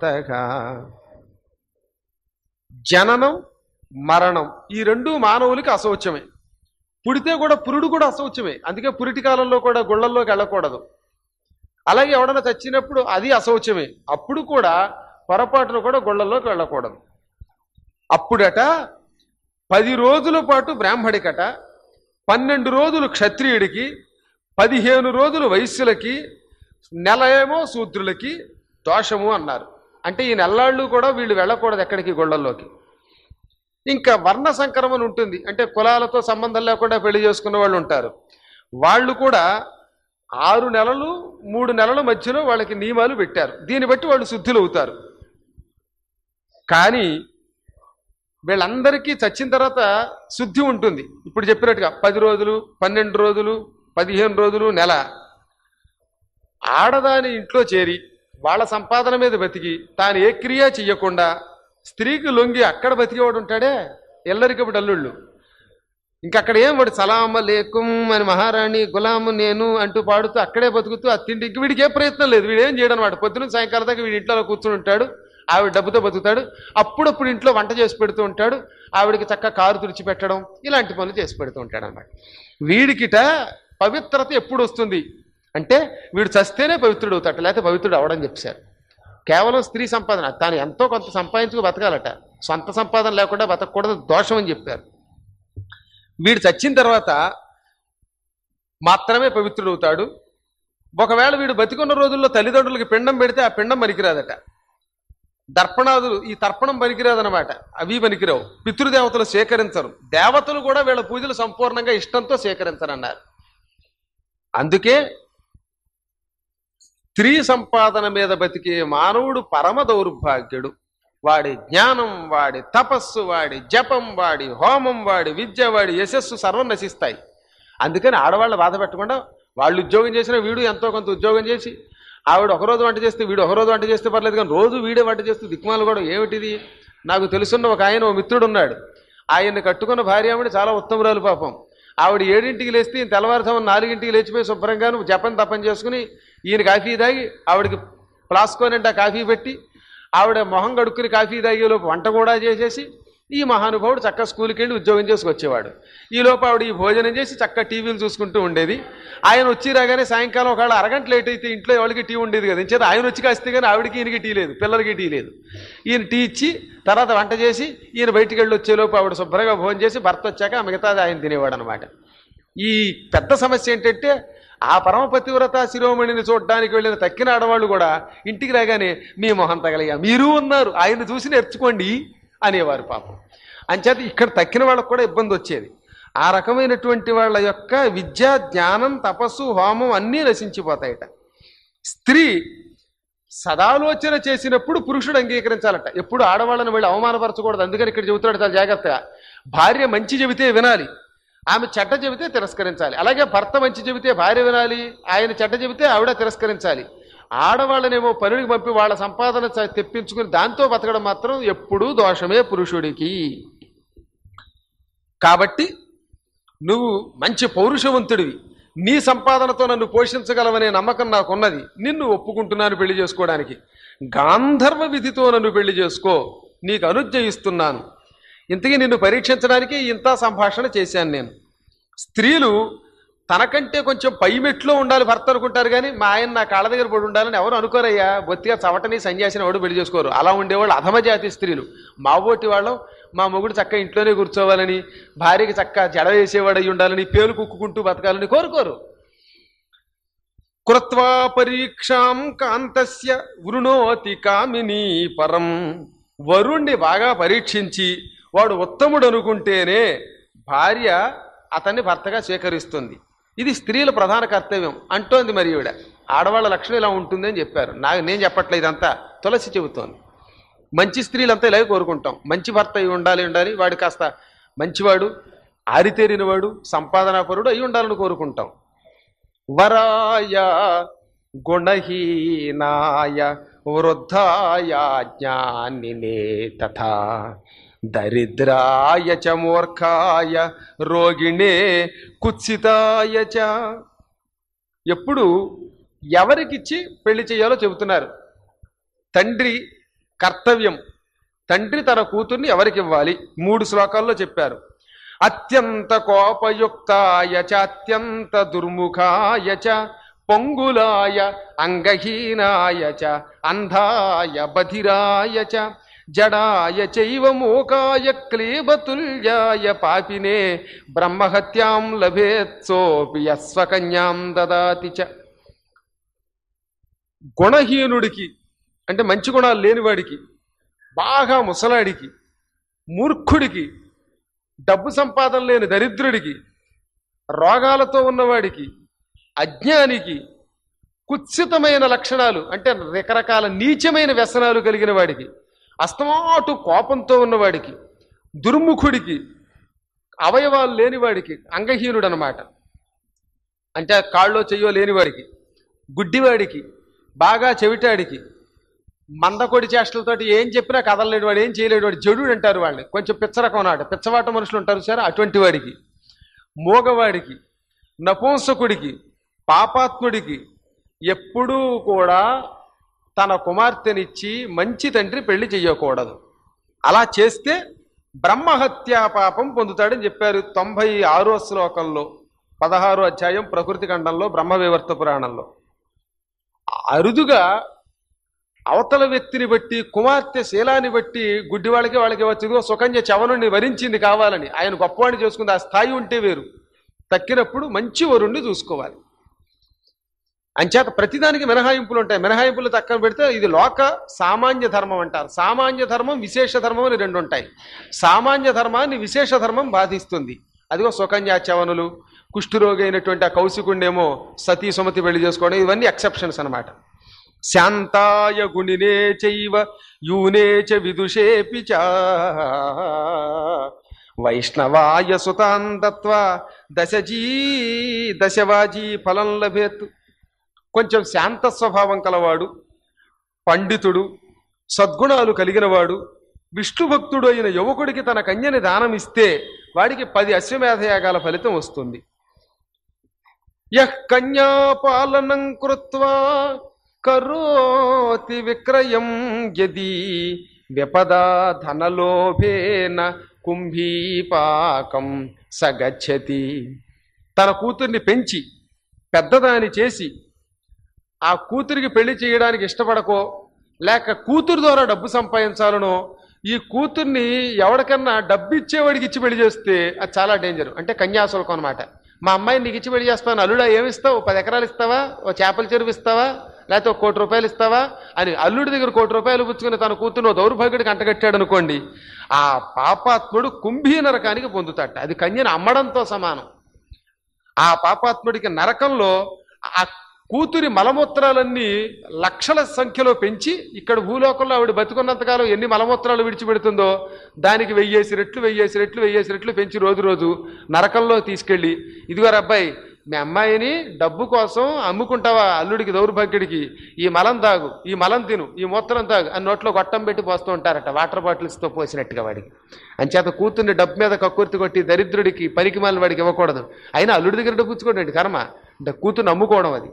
జననం మరణం ఈ రెండు మానవులకి అశౌచమే పుడితే కూడా పురుడు కూడా అశౌచమే అందుకే పురిటి కాలంలో కూడా గుళ్ళల్లోకి వెళ్ళకూడదు అలాగే ఎవడన్నా చచ్చినప్పుడు అది అశౌచమే అప్పుడు కూడా పొరపాటును కూడా గుళ్ళల్లోకి వెళ్ళకూడదు అప్పుడట పది రోజుల పాటు బ్రాహ్మడికట పన్నెండు రోజులు క్షత్రియుడికి పదిహేను రోజులు వైశ్యులకి నెల ఏమో శూద్రులకి దోషము అన్నారు అంటే ఈ నెల్లాళ్ళు కూడా వీళ్ళు వెళ్ళకూడదు ఎక్కడికి గుళ్ళల్లోకి ఇంకా వర్ణ సంక్రమణ ఉంటుంది అంటే కులాలతో సంబంధం లేకుండా పెళ్లి చేసుకున్న వాళ్ళు ఉంటారు వాళ్ళు కూడా ఆరు నెలలు మూడు నెలల మధ్యలో వాళ్ళకి నియమాలు పెట్టారు దీన్ని బట్టి వాళ్ళు శుద్ధులు అవుతారు కానీ వీళ్ళందరికీ చచ్చిన తర్వాత శుద్ధి ఉంటుంది ఇప్పుడు చెప్పినట్టుగా పది రోజులు పన్నెండు రోజులు పదిహేను రోజులు నెల ఆడదాని ఇంట్లో చేరి వాళ్ళ సంపాదన మీద బతికి తాను ఏ క్రియ చెయ్యకుండా స్త్రీకి లొంగి అక్కడ బతికేవాడు ఉంటాడే ఎల్లరికప్పుడు అల్లుళ్ళు ఇంకక్కడ ఏం వాడు సలామ లేకుం అని మహారాణి గులాము నేను అంటూ పాడుతూ అక్కడే బతుకుతూ ఆ తిండి ఇంక వీడికి ఏ ప్రయత్నం లేదు వీడు ఏం చేయడం వాడు పొద్దున సాయంకాలం దాకా వీడి ఇంట్లో కూర్చుని ఉంటాడు ఆవిడ డబ్బుతో బతుకుతాడు అప్పుడప్పుడు ఇంట్లో వంట చేసి పెడుతూ ఉంటాడు ఆవిడకి చక్క కారు తుడిచి పెట్టడం ఇలాంటి పనులు చేసి పెడుతూ ఉంటాడు అన్నమాట వీడికిట పవిత్రత ఎప్పుడు వస్తుంది అంటే వీడు చస్తేనే పవిత్రుడు అవుతాడు లేకపోతే పవిత్రుడు అవడం చెప్పారు కేవలం స్త్రీ సంపాదన తాను ఎంతో కొంత సంపాదించుకు బతకాలట సొంత సంపాదన లేకుండా బతకూడదు దోషం అని చెప్పారు వీడు చచ్చిన తర్వాత మాత్రమే పవిత్రుడు అవుతాడు ఒకవేళ వీడు బతికున్న రోజుల్లో తల్లిదండ్రులకి పిండం పెడితే ఆ పిండం పనికిరాదట దర్పణాదులు ఈ తర్పణం పనికిరాదనమాట అవి పనికిరావు పితృదేవతలు స్వీకరించరు దేవతలు కూడా వీళ్ళ పూజలు సంపూర్ణంగా ఇష్టంతో స్వీకరించరన్నారు అందుకే స్త్రీ సంపాదన మీద బతికే మానవుడు పరమ దౌర్భాగ్యుడు వాడి జ్ఞానం వాడి తపస్సు వాడి జపం వాడి హోమం వాడి విద్య వాడి యశస్సు సర్వం నశిస్తాయి అందుకని ఆడవాళ్ళు బాధ పెట్టకుండా వాళ్ళు ఉద్యోగం చేసినా వీడు ఎంతో కొంత ఉద్యోగం చేసి ఆవిడ ఒకరోజు వంట చేస్తే వీడు ఒకరోజు వంట చేస్తే పర్లేదు కానీ రోజు వీడే వంట చేస్తూ దిక్మాలు కూడా ఏమిటిది నాకు తెలుసున్న ఒక ఆయన ఓ మిత్రుడు ఉన్నాడు ఆయన్ని కట్టుకున్న భార్య ఆవిడ చాలా ఉత్తమరాలు పాపం ఆవిడ ఏడింటికి లేస్తే ఈయన తెల్లవారుజామున నాలుగింటికి లేచిపోయి శుభ్రంగాను జపం తపం చేసుకుని ఈయన కాఫీ తాగి ఆవిడకి ఫ్లాస్కో నిండా కాఫీ పెట్టి ఆవిడ మొహం కడుక్కుని కాఫీ తాగేలోపు వంట కూడా చేసేసి ఈ మహానుభావుడు చక్క స్కూల్కి వెళ్ళి ఉద్యోగం చేసుకొచ్చేవాడు ఈ లోపు ఆవిడ ఈ భోజనం చేసి చక్క టీవీలు చూసుకుంటూ ఉండేది ఆయన వచ్చి రాగానే సాయంకాలం ఒకవేళ అరగంట లేట్ అయితే ఇంట్లో ఎవరికి టీ ఉండేది కదా ఇంచేత ఆయన వచ్చి కాస్తే కానీ ఆవిడకి ఈయనకి టీ లేదు పిల్లలకి టీ లేదు ఈయన టీ ఇచ్చి తర్వాత వంట చేసి ఈయన బయటికి వెళ్ళి వచ్చేలోపు ఆవిడ శుభ్రంగా భోజనం చేసి భర్త వచ్చాక మిగతాది ఆయన తినేవాడు అనమాట ఈ పెద్ద సమస్య ఏంటంటే ఆ పరమ పతివ్రత శిరోమణిని చూడడానికి వెళ్ళిన తక్కిన ఆడవాళ్ళు కూడా ఇంటికి రాగానే మీ మొహం తగలయ్యా మీరు ఉన్నారు ఆయన్ని చూసి నేర్చుకోండి అనేవారు పాపం అంచేత ఇక్కడ తక్కిన వాళ్ళకు కూడా ఇబ్బంది వచ్చేది ఆ రకమైనటువంటి వాళ్ళ యొక్క విద్య జ్ఞానం తపస్సు హోమం అన్నీ నశించిపోతాయట స్త్రీ సదాలోచన చేసినప్పుడు పురుషుడు అంగీకరించాలట ఎప్పుడు ఆడవాళ్ళని వెళ్ళి అవమానపరచకూడదు అందుకని ఇక్కడ చెబుతాడు చాలా జాగ్రత్తగా భార్య మంచి చెబితే వినాలి ఆమె చెడ్డ చెబితే తిరస్కరించాలి అలాగే భర్త మంచి చెబితే భార్య వినాలి ఆయన చెడ్డ చెబితే ఆవిడ తిరస్కరించాలి ఆడవాళ్ళనేమో పనులకు పంపి వాళ్ళ సంపాదన చ- తెప్పించుకుని దాంతో బతకడం మాత్రం ఎప్పుడూ దోషమే పురుషుడికి కాబట్టి నువ్వు మంచి పౌరుషవంతుడివి నీ సంపాదనతో నన్ను పోషించగలవనే నమ్మకం నాకున్నది నిన్ను ఒప్పుకుంటున్నాను పెళ్లి చేసుకోవడానికి గాంధర్వ విధితో నన్ను పెళ్లి చేసుకో నీకు అనుజ్ఞ ఇస్తున్నాను ఇంతకీ నిన్ను పరీక్షించడానికి ఇంత సంభాషణ చేశాను నేను స్త్రీలు తనకంటే కొంచెం పై మెట్లో ఉండాలి భర్త అనుకుంటారు కానీ మా ఆయన నా కాళ్ళ దగ్గర పడి ఉండాలని ఎవరు అనుకోరయ్యా బొత్తిగా చవటని సన్యాసిని ఎవడు పెళ్లి చేసుకోరు అలా ఉండేవాళ్ళు అధమ జాతి స్త్రీలు మా ఓటి వాళ్ళం మా మొగుడు చక్క ఇంట్లోనే కూర్చోవాలని భార్యకి చక్క జడ వేసేవాడు అయి ఉండాలని పేలు కుక్కుకుంటూ బతకాలని కోరుకోరు కృత్వా పరీక్షాం కాంతస్య వృణోతి కామినీ పరం వరుణ్ణి బాగా పరీక్షించి వాడు ఉత్తముడు అనుకుంటేనే భార్య అతన్ని భర్తగా స్వీకరిస్తుంది ఇది స్త్రీల ప్రధాన కర్తవ్యం అంటోంది మరి ఈవిడ ఆడవాళ్ళ లక్షణం ఇలా ఉంటుంది అని చెప్పారు నాకు నేను చెప్పట్లేదు ఇదంతా తులసి చెబుతోంది మంచి స్త్రీలంతా ఇలాగే కోరుకుంటాం మంచి భర్త అయి ఉండాలి ఉండాలి వాడు కాస్త మంచివాడు ఆరితేరినవాడు సంపాదనాపరుడు అయి ఉండాలని కోరుకుంటాం వరాయ గుణహీనాయ వృద్ధాయ జ్ఞానినే తథా దరిద్రాయ చ మూర్ఖాయ రోగిణే కుత్సితాయ చ ఎప్పుడు ఎవరికిచ్చి పెళ్లి చేయాలో చెబుతున్నారు తండ్రి కర్తవ్యం తండ్రి తన కూతుర్ని ఎవరికి ఇవ్వాలి మూడు శ్లోకాల్లో చెప్పారు అత్యంత కోపయుక్తాయ చ అత్యంత దుర్ముఖాయ చ పొంగులాయ అంగహీనాయ చ అంధాయ బధిరాయ చ జడాయ చైవ మూకాయ క్లీబతుల్యాయ పాపినే బ్రహ్మహత్యాం లభేత్సోపి యస్వకన్యాం దదాతి చ గుణహీనుడికి అంటే మంచి గుణాలు లేనివాడికి బాగా ముసలాడికి మూర్ఖుడికి డబ్బు సంపాదన లేని దరిద్రుడికి రోగాలతో ఉన్నవాడికి అజ్ఞానికి కుత్సితమైన లక్షణాలు అంటే రకరకాల నీచమైన వ్యసనాలు కలిగిన వాడికి అస్తమాటు కోపంతో ఉన్నవాడికి దుర్ముఖుడికి అవయవాలు లేనివాడికి అంగహీనుడు అనమాట అంటే కాళ్ళలో చెయ్యో లేనివాడికి గుడ్డివాడికి బాగా చెవిటాడికి మందకొడి చేష్టలతోటి ఏం చెప్పినా కదలలేడు వాడు ఏం చేయలేడు వాడు జడుడు అంటారు వాళ్ళని కొంచెం పిచ్చరకం నాడు పిచ్చవాట మనుషులు ఉంటారు సార్ అటువంటి వాడికి మోగవాడికి నపుంసకుడికి పాపాత్ముడికి ఎప్పుడూ కూడా తన కుమార్తెనిచ్చి మంచి తండ్రి పెళ్లి చెయ్యకూడదు అలా చేస్తే బ్రహ్మహత్యా పాపం పొందుతాడని చెప్పారు తొంభై ఆరో శ్లోకంలో పదహారు అధ్యాయం ప్రకృతి ఖండంలో బ్రహ్మవివర్త పురాణంలో అరుదుగా అవతల వ్యక్తిని బట్టి కుమార్తె శీలాన్ని బట్టి గుడ్డి వాళ్ళకి వాళ్ళకి వచ్చిందో సుకన్య చవనుణ్ణి వరించింది కావాలని ఆయన గొప్పవాడిని చూసుకుంది ఆ స్థాయి ఉంటే వేరు తక్కినప్పుడు మంచి వరుణ్ణి చూసుకోవాలి అంచేత ప్రతిదానికి మినహాయింపులు ఉంటాయి మినహాయింపులు తక్కన పెడితే ఇది లోక సామాన్య ధర్మం అంటారు సామాన్య ధర్మం విశేష ధర్మం అని రెండు ఉంటాయి సామాన్య ధర్మాన్ని విశేష ధర్మం బాధిస్తుంది అదిగో సుకన్యా చవనులు కుష్ఠురోగి అయినటువంటి ఆ కౌశికుండేమో సతీ సుమతి పెళ్లి చేసుకోవడం ఇవన్నీ ఎక్సెప్షన్స్ అన్నమాట శాంతాయ గుణినే చైవ యూనే చ విదుషేపి చ వైష్ణవాయ సుతాన్ దత్వా దశజీ దశవాజీ ఫలం లభేత్ కొంచెం శాంత స్వభావం కలవాడు పండితుడు సద్గుణాలు కలిగినవాడు విష్ణు భక్తుడు అయిన యువకుడికి తన కన్యని దానం ఇస్తే వాడికి పది అశ్వమేధయాగాల ఫలితం వస్తుంది యః కన్యాపాలనం కృత్వా కరోతి విక్రయం యది విపదా ధనలోభేన కుంభీపాకం సగచ్చతి తన కూతుర్ని పెంచి పెద్దదాని చేసి ఆ కూతురికి పెళ్లి చేయడానికి ఇష్టపడకో లేక కూతురు ద్వారా డబ్బు సంపాదించాలనో ఈ కూతుర్ని ఎవరికన్నా డబ్బు ఇచ్చేవాడికి ఇచ్చి పెళ్లి చేస్తే అది చాలా డేంజర్ అంటే కన్యాశుల్కం అనమాట మా అమ్మాయిని నీకు ఇచ్చి పెళ్లి చేస్తాను అల్లుడా ఏమిస్తావు పది ఎకరాలు ఇస్తావా ఓ చేపల చెరువు ఇస్తావా లేకపోతే ఒక కోటి రూపాయలు ఇస్తావా అని అల్లుడి దగ్గర కోటి రూపాయలు పుచ్చుకుని తన కూతురు దౌర్భాగ్యుడికి అంటగట్టాడు అనుకోండి ఆ పాపాత్ముడు కుంభీ నరకానికి పొందుతాట అది కన్యను అమ్మడంతో సమానం ఆ పాపాత్ముడికి నరకంలో ఆ కూతురి మలమూత్రాలన్నీ లక్షల సంఖ్యలో పెంచి ఇక్కడ భూలోకంలో ఆవిడ బతుకున్నంతకాలం ఎన్ని మలమూత్రాలు విడిచిపెడుతుందో దానికి వెయ్యేసి రెట్లు వెయ్యేసి రెట్లు వెయ్యేసి రెట్లు పెంచి రోజు రోజు నరకంలో తీసుకెళ్ళి ఇదిగో అబ్బాయి మీ అమ్మాయిని డబ్బు కోసం అమ్ముకుంటావా అల్లుడికి దౌర్భాగ్యుడికి ఈ మలం తాగు ఈ మలం తిను ఈ మూత్రం తాగు అని నోట్లో గొట్టం పెట్టి పోస్తూ ఉంటారట వాటర్ బాటిల్స్తో పోసినట్టుగా వాడికి అంచేత కూతుర్ని డబ్బు మీద కక్కుర్తి కొట్టి దరిద్రుడికి పనికి మాలిన వాడికి ఇవ్వకూడదు అయినా అల్లుడి దగ్గర డబ్బు ఇచ్చుకోండి కర్మ అంటే కూతుర్ని అమ్ముకోవడం అది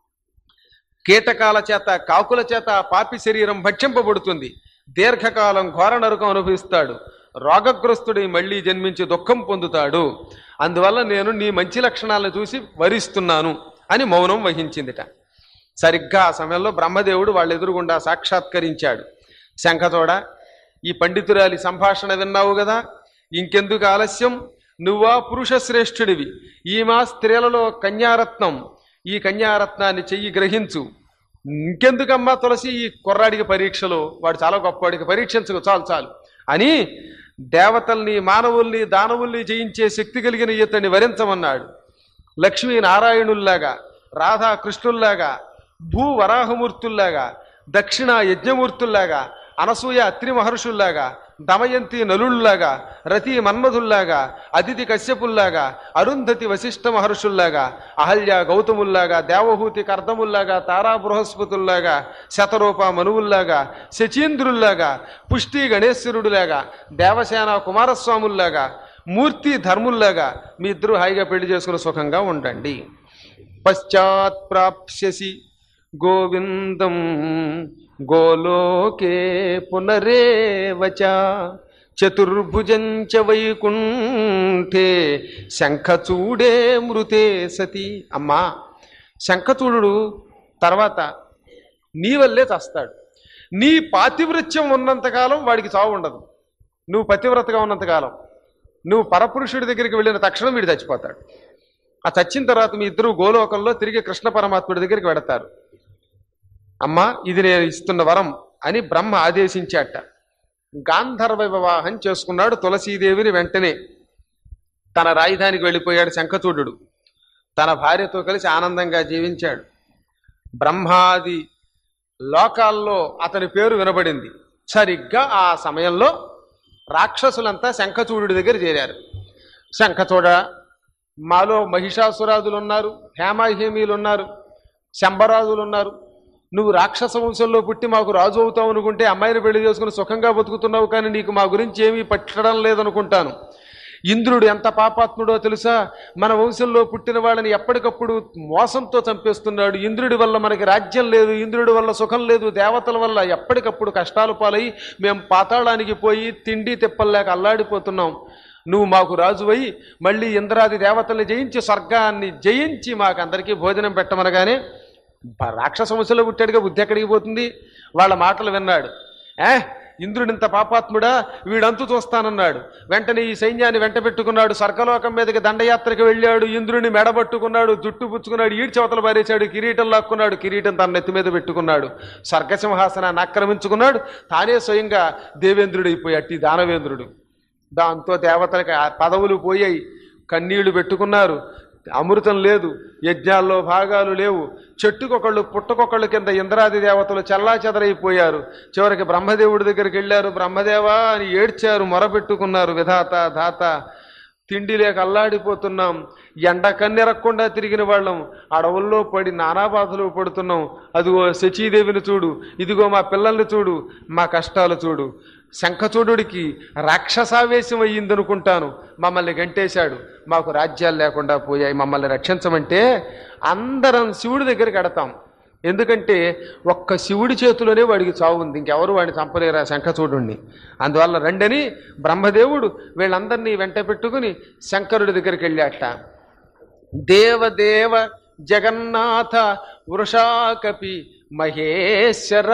కీటకాల చేత కాకుల చేత ఆ పాపి శరీరం భక్షింపబడుతుంది దీర్ఘకాలం ఘోర నరకం అనుభవిస్తాడు రోగగ్రస్తుడై మళ్ళీ జన్మించి దుఃఖం పొందుతాడు అందువల్ల నేను నీ మంచి లక్షణాలను చూసి వరిస్తున్నాను అని మౌనం వహించిందిట సరిగ్గా ఆ సమయంలో బ్రహ్మదేవుడు వాళ్ళ ఎదురుగుండా సాక్షాత్కరించాడు శంఖతోడ ఈ పండితురాలి సంభాషణ విన్నావు కదా ఇంకెందుకు ఆలస్యం నువ్వా పురుష శ్రేష్ఠుడివి ఈమా స్త్రీలలో కన్యారత్నం ఈ కన్యారత్నాన్ని చెయ్యి గ్రహించు ఇంకెందుకమ్మా తులసి ఈ కుర్రాడికి పరీక్షలు వాడు చాలా గొప్పవాడికి పరీక్షించకు చాలు చాలు అని దేవతల్ని మానవుల్ని దానవుల్ని జయించే శక్తి కలిగిన ఇతన్ని వరించమన్నాడు లక్ష్మీ నారాయణుల్లాగా రాధా కృష్ణుల్లాగా భూ వరాహమూర్తుల్లాగా దక్షిణ యజ్ఞమూర్తుల్లాగా అనసూయ అత్రి మహర్షుల్లాగా దమయంతి నలుళ్లాగా రతి మన్మధుల్లాగా అదితి కశ్యపుల్లాగా అరుంధతి వశిష్ఠ మహర్షుల్లాగా అహల్య గౌతముల్లాగా దేవహూతి కర్దముల్లాగా తారా బృహస్పతుల్లాగా శతరూప మనువుల్లాగా శచీంద్రుల్లాగా పుష్టి గణేశ్వరుడులాగా దేవసేన కుమారస్వాముల్లాగా మూర్తి ధర్ముల్లాగా మీ ఇద్దరు హాయిగా పెళ్లి చేసుకుని సుఖంగా ఉండండి పశ్చాత్ ప్రాప్స్యసి గోవిందం గోలోకే పునరేవచ చతుర్భుజం చ వైకుంఠే శంఖచూడే మృతే సతి అమ్మా శంఖచూడు తర్వాత నీ వల్లే చస్తాడు నీ పాతివృత్యం ఉన్నంతకాలం వాడికి చావు ఉండదు నువ్వు పతివ్రతగా ఉన్నంతకాలం నువ్వు పరపురుషుడి దగ్గరికి వెళ్ళిన తక్షణం వీడు చచ్చిపోతాడు ఆ చచ్చిన తర్వాత మీ ఇద్దరు గోలోకంలో తిరిగి కృష్ణ పరమాత్ముడి దగ్గరికి వెడతారు అమ్మా ఇది నేను ఇస్తున్న వరం అని బ్రహ్మ ఆదేశించాట గాంధర్వ వివాహం చేసుకున్నాడు తులసీదేవిని వెంటనే తన రాజధానికి వెళ్ళిపోయాడు శంఖచూడు తన భార్యతో కలిసి ఆనందంగా జీవించాడు బ్రహ్మాది లోకాల్లో అతని పేరు వినబడింది సరిగ్గా ఆ సమయంలో రాక్షసులంతా శంఖచూడు దగ్గర చేరారు శంఖచూడ మాలో మహిషాసురాదులు ఉన్నారు హేమాహేమీలు ఉన్నారు శంబరాజులు ఉన్నారు నువ్వు రాక్షస వంశంలో పుట్టి మాకు రాజు అవుతావు అనుకుంటే అమ్మాయిని పెళ్లి చేసుకుని సుఖంగా బతుకుతున్నావు కానీ నీకు మా గురించి ఏమీ పట్టడం లేదనుకుంటాను ఇంద్రుడు ఎంత పాపాత్ముడో తెలుసా మన వంశంలో పుట్టిన వాళ్ళని ఎప్పటికప్పుడు మోసంతో చంపేస్తున్నాడు ఇంద్రుడి వల్ల మనకి రాజ్యం లేదు ఇంద్రుడి వల్ల సుఖం లేదు దేవతల వల్ల ఎప్పటికప్పుడు కష్టాలు పాలై మేము పాతాళానికి పోయి తిండి తిప్పలేక అల్లాడిపోతున్నాం నువ్వు మాకు రాజువై మళ్ళీ ఇంద్రాది దేవతల్ని జయించి స్వర్గాన్ని జయించి మాకందరికీ భోజనం పెట్టమనగానే బ- రాక్షస వంశంలో పుట్టాడుగా బుద్ధి ఎక్కడికి పోతుంది వాళ్ళ మాటలు విన్నాడు ఏ ఇంద్రుడింత పాపాత్ముడా వీడంతు చూస్తానన్నాడు వెంటనే ఈ సైన్యాన్ని వెంట పెట్టుకున్నాడు స్వర్గలోకం మీదకి దండయాత్రకు వెళ్ళాడు ఇంద్రుని మెడబట్టుకున్నాడు జుట్టు పుచ్చుకున్నాడు ఈడ్చవతలు పారేశాడు కిరీటం లాక్కున్నాడు కిరీటం తన నెత్తి మీద పెట్టుకున్నాడు స్వర్గసింహాసనాన్ని ఆక్రమించుకున్నాడు తానే స్వయంగా దేవేంద్రుడైపోయాడు ఈ దానవేంద్రుడు దాంతో దేవతలకు ఆ పదవులు పోయాయి కన్నీళ్లు పెట్టుకున్నారు అమృతం లేదు యజ్ఞాల్లో భాగాలు లేవు చెట్టుకొకళ్ళు పుట్టకొకళ్ళు కింద ఇంద్రాది దేవతలు చల్లా చెదరైపోయారు చివరికి బ్రహ్మదేవుడి దగ్గరికి వెళ్ళారు బ్రహ్మదేవా అని ఏడ్చారు మొరపెట్టుకున్నారు విధాత ధాత తిండి లేక అల్లాడిపోతున్నాం ఎండ కన్నెరక్కుండా తిరిగిన వాళ్ళం అడవుల్లో పడి నానా బాధలు పడుతున్నాం అదిగో శచీదేవిని చూడు ఇదిగో మా పిల్లల్ని చూడు మా కష్టాలు చూడు శంఖచూడుడికి రాక్షసావేశం అయ్యిందనుకుంటాను మమ్మల్ని గంటేశాడు మాకు రాజ్యాలు లేకుండా పోయాయి మమ్మల్ని రక్షించమంటే అందరం శివుడి దగ్గరికి ఎడతాం ఎందుకంటే ఒక్క శివుడి చేతిలోనే వాడికి చావు ఉంది ఇంకెవరు వాడిని చంపలేరు ఆ శంఖచూడుణ్ణి అందువల్ల రండని బ్రహ్మదేవుడు వీళ్ళందరినీ వెంట పెట్టుకుని శంకరుడి దగ్గరికి వెళ్ళాట దేవదేవ జగన్నాథ వృషాకపి మహేశ్వర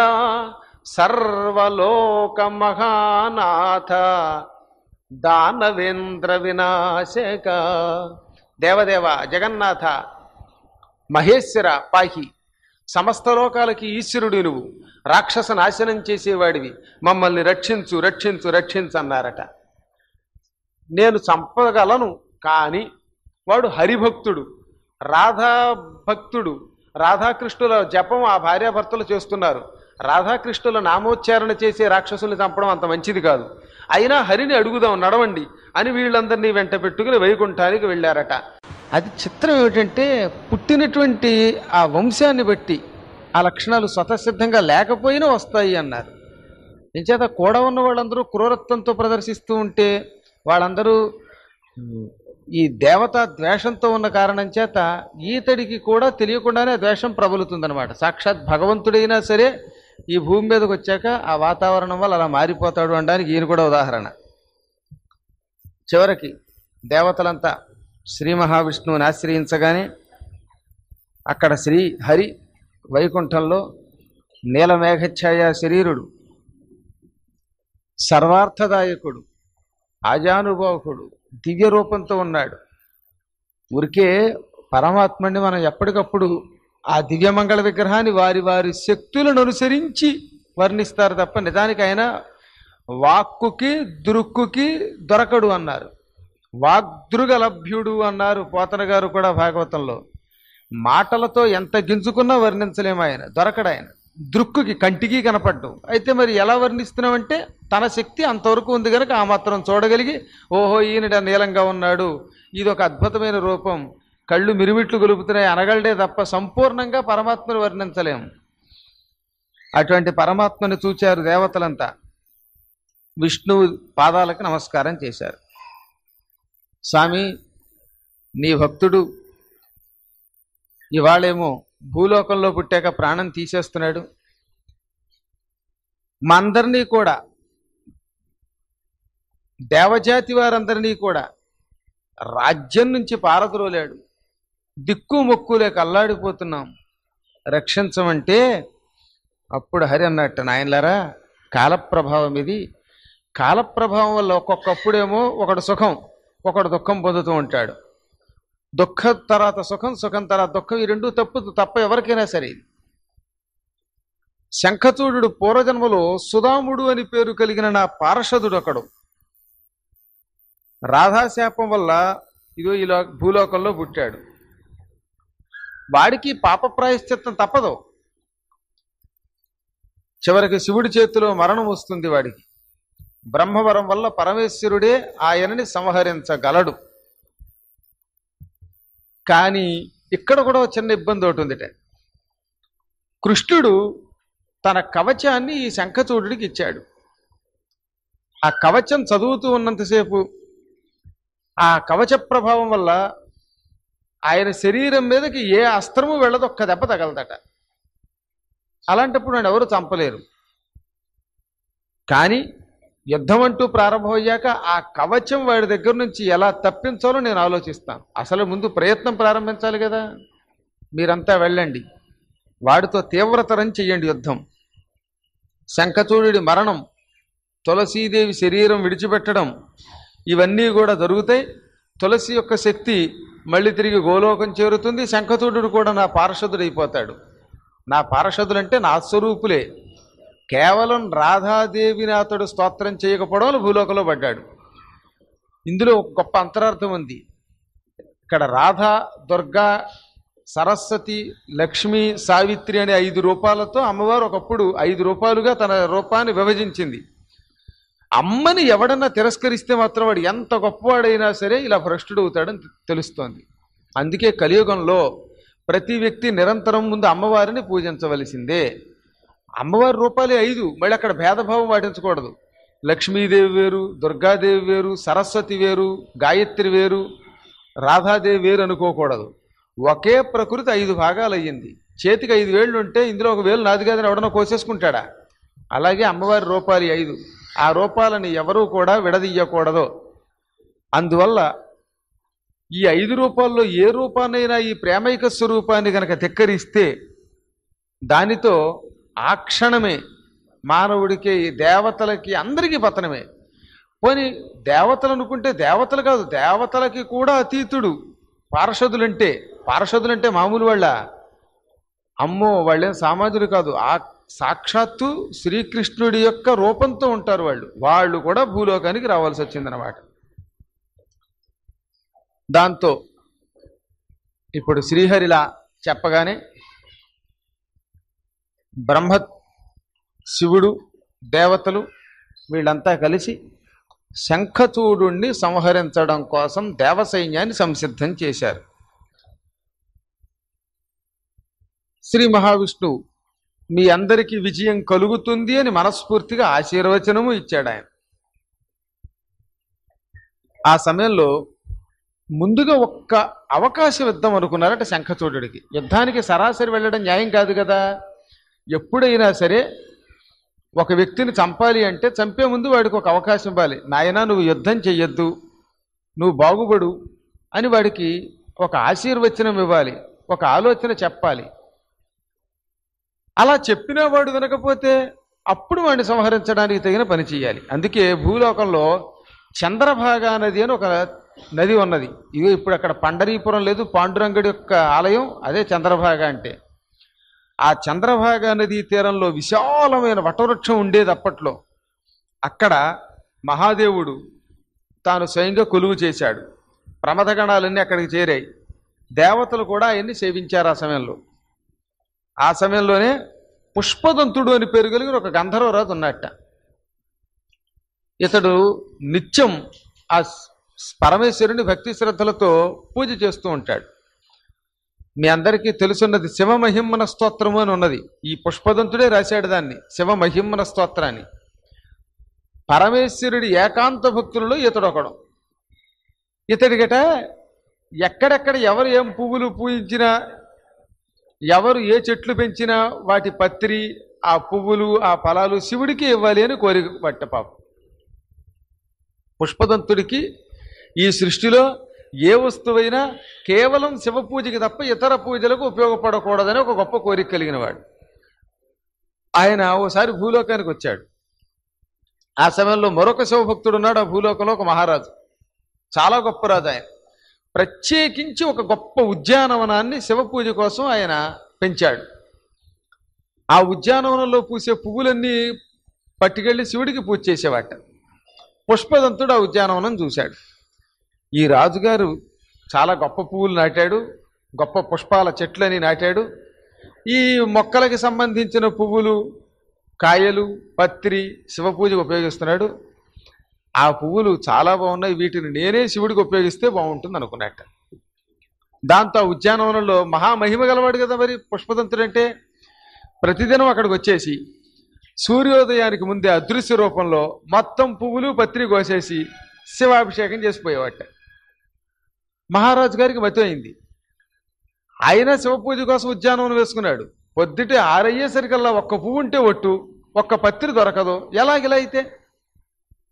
సర్వలోక మహానాథ దానవేంద్ర వినాశక దేవదేవ జగన్నాథ మహేశ్వర పాహి సమస్త లోకాలకి ఈశ్వరుడు నువ్వు రాక్షస నాశనం చేసేవాడివి మమ్మల్ని రక్షించు రక్షించు రక్షించు అన్నారట నేను చంపగలను కానీ వాడు హరిభక్తుడు రాధా భక్తుడు రాధాకృష్ణుల జపం ఆ భార్యాభర్తలు చేస్తున్నారు రాధాకృష్ణుల నామోచ్చారణ చేసే రాక్షసుల్ని చంపడం అంత మంచిది కాదు అయినా హరిని అడుగుదాం నడవండి అని వీళ్ళందరినీ వెంట పెట్టుకుని వైకుంఠానికి వెళ్ళారట అది చిత్రం ఏమిటంటే పుట్టినటువంటి ఆ వంశాన్ని బట్టి ఆ లక్షణాలు స్వతసిద్ధంగా లేకపోయినా వస్తాయి అన్నారు ఎంచేత కూడా ఉన్న వాళ్ళందరూ క్రూరత్వంతో ప్రదర్శిస్తూ ఉంటే వాళ్ళందరూ ఉమ్, ఈ దేవతా ద్వేషంతో ఉన్న కారణం చేత ఈతడికి కూడా తెలియకుండానే ద్వేషం ప్రబలుతుందన్నమాట సాక్షాత్ భగవంతుడైనా సరే ఈ భూమి మీదకి వచ్చాక ఆ వాతావరణం వల్ల అలా మారిపోతాడు అనడానికి ఈయన కూడా ఉదాహరణ చివరికి దేవతలంతా శ్రీ మహావిష్ణువుని ఆశ్రయించగానే అక్కడ శ్రీ హరి వైకుంఠంలో నీలమేఘఛాయ శరీరుడు సర్వార్థదాయకుడు ఆజానుబాహుడు దివ్య రూపంతో ఉన్నాడు ఊరికే పరమాత్మని మనం ఎప్పటికప్పుడు ఆ దివ్యమంగళ విగ్రహాన్ని వారి వారి శక్తులను అనుసరించి వర్ణిస్తారు తప్ప నిజానికి ఆయన వాక్కుకి దృక్కుకి దొరకడు అన్నారు వాగ్దృగలభ్యుడు అన్నారు పోతన గారు కూడా భాగవతంలో మాటలతో ఎంత గింజుకున్నా వర్ణించలేము ఆయన దొరకడు ఆయన దృక్కుకి కంటికి కనపడ్డు అయితే మరి ఎలా వర్ణిస్తున్నామంటే తన శక్తి అంతవరకు ఉంది కనుక ఆ మాత్రం చూడగలిగి ఓహో ఈయన నీలంగా ఉన్నాడు ఇది ఒక అద్భుతమైన రూపం కళ్ళు మిరుమిట్లు గొలుపుతున్నాయి అనగలడే తప్ప సంపూర్ణంగా పరమాత్మను వర్ణించలేము అటువంటి పరమాత్మని చూచారు దేవతలంతా విష్ణువు పాదాలకు నమస్కారం చేశారు స్వామి నీ భక్తుడు ఇవాళేమో భూలోకంలో పుట్టాక ప్రాణం తీసేస్తున్నాడు మా అందరినీ కూడా దేవజాతి వారందరినీ కూడా రాజ్యం నుంచి పారద్రోలాడు దిక్కు మొక్కు లేక అల్లాడిపోతున్నాం రక్షించమంటే అప్పుడు హరి అన్నట్టు నాయనలారా కాలప్రభావం ఇది కాలప్రభావం వల్ల ఒక్కొక్కప్పుడేమో ఒకడు సుఖం ఒకడు దుఃఖం పొందుతూ ఉంటాడు దుఃఖ తర్వాత సుఖం సుఖం తర్వాత దుఃఖం ఈ రెండు తప్పు తప్ప ఎవరికైనా సరే ఇది శంఖచూడు పూర్వజన్మలో సుధాముడు అని పేరు కలిగిన నా పార్షదుడు ఒకడు రాధాశాపం వల్ల ఇదో ఇలా భూలోకంలో పుట్టాడు వాడికి పాప ప్రాయశ్చిత్తం తప్పదు చివరికి శివుడి చేతిలో మరణం వస్తుంది వాడికి బ్రహ్మవరం వల్ల పరమేశ్వరుడే ఆయనని సంహరించగలడు కానీ ఇక్కడ కూడా ఒక చిన్న ఇబ్బంది ఒకటి ఉందిట కృష్ణుడు తన కవచాన్ని ఈ శంఖచూడుడికి ఇచ్చాడు ఆ కవచం చదువుతూ ఉన్నంతసేపు ఆ కవచ ప్రభావం వల్ల ఆయన శరీరం మీదకి ఏ అస్త్రము వెళ్ళదు ఒక్క దెబ్బ తగలదట అలాంటప్పుడు నన్ను ఎవరు చంపలేరు కానీ యుద్ధం అంటూ ప్రారంభమయ్యాక ఆ కవచం వాడి దగ్గర నుంచి ఎలా తప్పించాలో నేను ఆలోచిస్తాను అసలు ముందు ప్రయత్నం ప్రారంభించాలి కదా మీరంతా వెళ్ళండి వాడితో తీవ్రతరం చెయ్యండి యుద్ధం శంఖచూడుడి మరణం తులసీదేవి శరీరం విడిచిపెట్టడం ఇవన్నీ కూడా జరుగుతాయి తులసి యొక్క శక్తి మళ్ళీ తిరిగి గోలోకం చేరుతుంది శంఖచూడు కూడా నా పార్షదుడైపోతాడు నా పార్షదులంటే నా స్వరూపులే కేవలం రాధాదేవిని అతడు స్తోత్రం చేయకపోవడం వల్ల భూలోకంలో పడ్డాడు ఇందులో ఒక గొప్ప అంతరార్థం ఉంది ఇక్కడ రాధ దుర్గా సరస్వతి లక్ష్మి సావిత్రి అనే ఐదు రూపాలతో అమ్మవారు ఒకప్పుడు ఐదు రూపాలుగా తన రూపాన్ని విభజించింది అమ్మని ఎవడన్నా తిరస్కరిస్తే మాత్రం వాడు ఎంత గొప్పవాడైనా సరే ఇలా భ్రష్టుడు అవుతాడని తె- తెలుస్తోంది అందుకే కలియుగంలో ప్రతి వ్యక్తి నిరంతరం ముందు అమ్మవారిని పూజించవలసిందే అమ్మవారి రూపాలే ఐదు మళ్ళీ అక్కడ భేదభావం పాటించకూడదు లక్ష్మీదేవి వేరు దుర్గాదేవి వేరు సరస్వతి వేరు గాయత్రి వేరు రాధాదేవి వేరు అనుకోకూడదు ఒకే ప్రకృతి ఐదు భాగాలు అయ్యింది చేతికి ఐదు వేళ్ళు ఉంటే ఇందులో ఒక వేలు నాది కాదని ఎవడన్నా కోసేసుకుంటాడా అలాగే అమ్మవారి రూపాలు ఈ ఐదు ఆ రూపాలని ఎవరూ కూడా విడదీయకూడదు అందువల్ల ఈ ఐదు రూపాల్లో ఏ రూపాన్నైనా ఈ ప్రేమైక స్వరూపాన్ని కనుక తెక్కరిస్తే దానితో ఆ క్షణమే మానవుడికి దేవతలకి అందరికీ పతనమే పోని దేవతలు అనుకుంటే దేవతలు కాదు దేవతలకి కూడా అతీతుడు పార్షదులంటే పార్షదులంటే మామూలు వాళ్ళ అమ్మో వాళ్ళేం సామాన్యులు కాదు ఆ సాక్షాత్తు శ్రీకృష్ణుడి యొక్క రూపంతో ఉంటారు వాళ్ళు వాళ్ళు కూడా భూలోకానికి రావాల్సి వచ్చిందనమాట దాంతో ఇప్పుడు శ్రీహరిలా చెప్పగానే బ్రహ్మ శివుడు దేవతలు వీళ్ళంతా కలిసి శంఖచూడుణ్ణి సంహరించడం కోసం దేవసైన్యాన్ని సంసిద్ధం చేశారు శ్రీ మహావిష్ణువు మీ అందరికీ విజయం కలుగుతుంది అని మనస్ఫూర్తిగా ఆశీర్వచనము ఇచ్చాడు ఆయన ఆ సమయంలో ముందుగా ఒక్క అవకాశం ఇద్దాం అనుకున్నారట శంఖచూడుడికి యుద్ధానికి సరాసరి వెళ్ళడం న్యాయం కాదు కదా ఎప్పుడైనా సరే ఒక వ్యక్తిని చంపాలి అంటే చంపే ముందు వాడికి ఒక అవకాశం ఇవ్వాలి నాయనా నువ్వు యుద్ధం చెయ్యొద్దు నువ్వు బాగుపడు అని వాడికి ఒక ఆశీర్వచనం ఇవ్వాలి ఒక ఆలోచన చెప్పాలి అలా చెప్పినా వాడు వినకపోతే అప్పుడు వాడిని సంహరించడానికి తగిన పని చేయాలి అందుకే భూలోకంలో చంద్రభాగా నది అని ఒక నది ఉన్నది ఇవి ఇప్పుడు అక్కడ పండరీపురం లేదు పాండురంగడి యొక్క ఆలయం అదే చంద్రభాగ అంటే ఆ చంద్రభాగా నదీ తీరంలో విశాలమైన వటవృక్షం ఉండేది అప్పట్లో అక్కడ మహాదేవుడు తాను స్వయంగా కొలువు చేశాడు ప్రమథగణాలన్నీ అక్కడికి చేరాయి దేవతలు కూడా ఆయన్ని సేవించారు ఆ సమయంలో ఆ సమయంలోనే పుష్పదంతుడు అని పేరు కలిగిన ఒక గంధర్వరాజు ఉన్నట్ట ఇతడు నిత్యం ఆ స్- పరమేశ్వరుని భక్తి శ్రద్ధలతో పూజ చేస్తూ ఉంటాడు మీ అందరికీ తెలుసున్నది శివమహిమ్మన స్తోత్రము అని ఉన్నది ఈ పుష్పదంతుడే రాశాడు దాన్ని శివమహిమ్మన స్తోత్రాన్ని పరమేశ్వరుడి ఏకాంత భక్తులలో ఇతడు ఒకడు ఇతడిగట ఎక్కడెక్కడ ఎవరు ఏం పువ్వులు పూజించినా ఎవరు ఏ చెట్లు పెంచినా వాటి పత్రి ఆ పువ్వులు ఆ ఫలాలు శివుడికి ఇవ్వాలి అని కోరిక పట్ట పాపం పుష్పదంతుడికి ఈ సృష్టిలో ఏ వస్తువైనా కేవలం శివ పూజకి తప్ప ఇతర పూజలకు ఉపయోగపడకూడదని ఒక గొప్ప కోరిక కలిగిన వాడు ఆయన ఓసారి భూలోకానికి వచ్చాడు ఆ సమయంలో మరొక శివభక్తుడు ఉన్నాడు ఆ భూలోకంలో ఒక మహారాజు చాలా గొప్ప రాజు ఆయన ప్రత్యేకించి ఒక గొప్ప ఉద్యానవనాన్ని శివ పూజ కోసం ఆయన పెంచాడు ఆ ఉద్యానవనంలో పూసే పువ్వులన్నీ పట్టుకెళ్ళి శివుడికి పూజ చేసేవాట పుష్పదంతుడు ఆ ఉద్యానవనం చూశాడు ఈ రాజుగారు చాలా గొప్ప పువ్వులు నాటాడు గొప్ప పుష్పాల చెట్లని నాటాడు ఈ మొక్కలకి సంబంధించిన పువ్వులు కాయలు పత్రి శివ పూజకు ఉపయోగిస్తున్నాడు ఆ పువ్వులు చాలా బాగున్నాయి వీటిని నేనే శివుడికి ఉపయోగిస్తే బాగుంటుంది అనుకున్నట్ట దాంతో ఆ ఉద్యానవనంలో మహామహిమ గలవాడు కదా మరి పుష్పదంతుడు అంటే ప్రతిదినం అక్కడికి వచ్చేసి సూర్యోదయానికి ముందే అదృశ్య రూపంలో మొత్తం పువ్వులు పత్రి కోసేసి శివాభిషేకం చేసిపోయేవాట మహారాజు గారికి మతి అయింది ఆయన శివ పూజ కోసం ఉద్యానవనం వేసుకున్నాడు పొద్దుటే ఆరయ్యేసరికల్లా ఒక్క పువ్వు ఉంటే ఒట్టు ఒక్క పత్రి దొరకదు ఎలాగిలా అయితే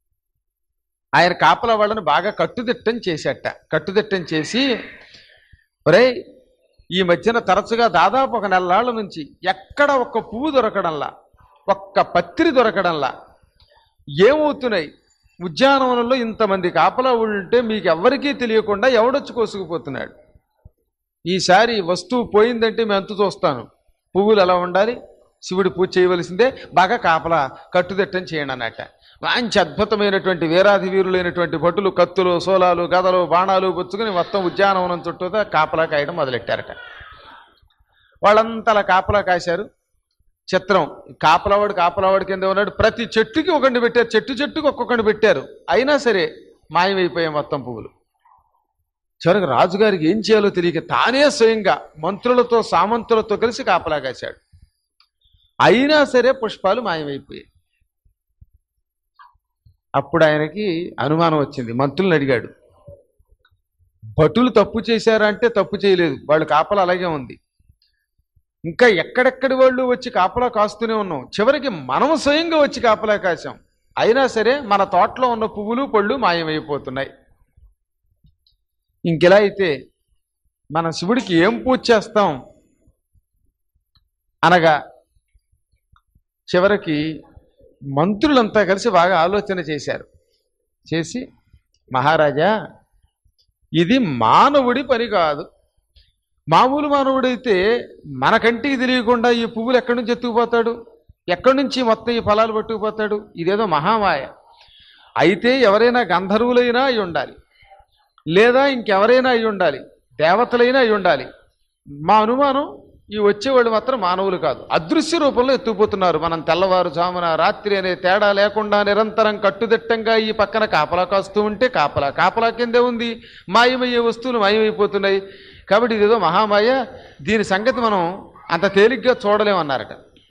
ఆయన కాపలా వాళ్ళని బాగా కట్టుదిట్టం చేసేట కట్టుదిట్టం చేసి ఒరేయ్ ఈ మధ్యన తరచుగా దాదాపు ఒక నెలలాళ్ళ నుంచి ఎక్కడ ఒక్క పువ్వు దొరకడంలా ఒక్క పత్రి దొరకడంలా ఏమవుతున్నాయి ఉద్యానవనంలో ఇంతమంది కాపలా ఉంటే మీకు ఎవ్వరికీ తెలియకుండా ఎవడొచ్చి కోసుకుపోతున్నాడు ఈసారి వస్తువు పోయిందంటే మేము అంతు చూస్తాను పువ్వులు ఎలా ఉండాలి శివుడి పూజ చేయవలసిందే బాగా కాపలా కట్టుదిట్టం చేయండి అన్నట్ట మంచి అద్భుతమైనటువంటి వీరాధి వీరులైనటువంటి భటులు కత్తులు సోలాలు గదలు బాణాలు పుచ్చుకుని మొత్తం ఉద్యానవనం చుట్టూతా కాపలా కాయడం మొదలెట్టారట వాళ్ళంతా అలా కాపలా కాశారు చిత్రం కాపలావాడు కాపలావాడి కింద ఉన్నాడు ప్రతి చెట్టుకి ఒకరిని పెట్టారు చెట్టు చెట్టుకి ఒక్కొక్కడిని పెట్టారు అయినా సరే మాయమైపోయాయి మొత్తం పువ్వులు చివరికి రాజుగారికి ఏం చేయాలో తెలియక తానే స్వయంగా మంత్రులతో సామంతులతో కలిసి కాపలా కాశాడు అయినా సరే పుష్పాలు మాయమైపోయాయి అప్పుడు ఆయనకి అనుమానం వచ్చింది మంత్రులను అడిగాడు భటులు తప్పు చేశారా అంటే తప్పు చేయలేదు వాళ్ళు కాపలా అలాగే ఉంది ఇంకా ఎక్కడెక్కడి వాళ్ళు వచ్చి కాపలా కాస్తూనే ఉన్నాం చివరికి మనం స్వయంగా వచ్చి కాపలా కాశాం అయినా సరే మన తోటలో ఉన్న పువ్వులు పళ్ళు మాయమైపోతున్నాయి ఇంకెలా అయితే మన శివుడికి ఏం పూజ చేస్తాం అనగా చివరికి మంత్రులంతా కలిసి బాగా ఆలోచన చేశారు చేసి మహారాజా ఇది మానవుడి పని కాదు మామూలు మానవుడైతే మన కంటికి తెలియకుండా ఈ పువ్వులు ఎక్కడి నుంచి ఎత్తుకుపోతాడు ఎక్కడి నుంచి మొత్తం ఈ ఫలాలు పట్టుకుపోతాడు ఇదేదో మహామాయ అయితే ఎవరైనా గంధర్వులైనా అయి ఉండాలి లేదా ఇంకెవరైనా అయి ఉండాలి దేవతలైనా అయి ఉండాలి మా అనుమానం ఈ వచ్చేవాళ్ళు మాత్రం మానవులు కాదు అదృశ్య రూపంలో ఎత్తుకుపోతున్నారు మనం తెల్లవారుజామున రాత్రి అనే తేడా లేకుండా నిరంతరం కట్టుదిట్టంగా ఈ పక్కన కాపలా కాస్తూ ఉంటే కాపలా కాపలా కిందే ఉంది మాయమయ్యే వస్తువులు మాయమైపోతున్నాయి కాబట్టి ఇదేదో మహామాయ దీని సంగతి మనం అంత తేలిగ్గా చూడలేమన్నారట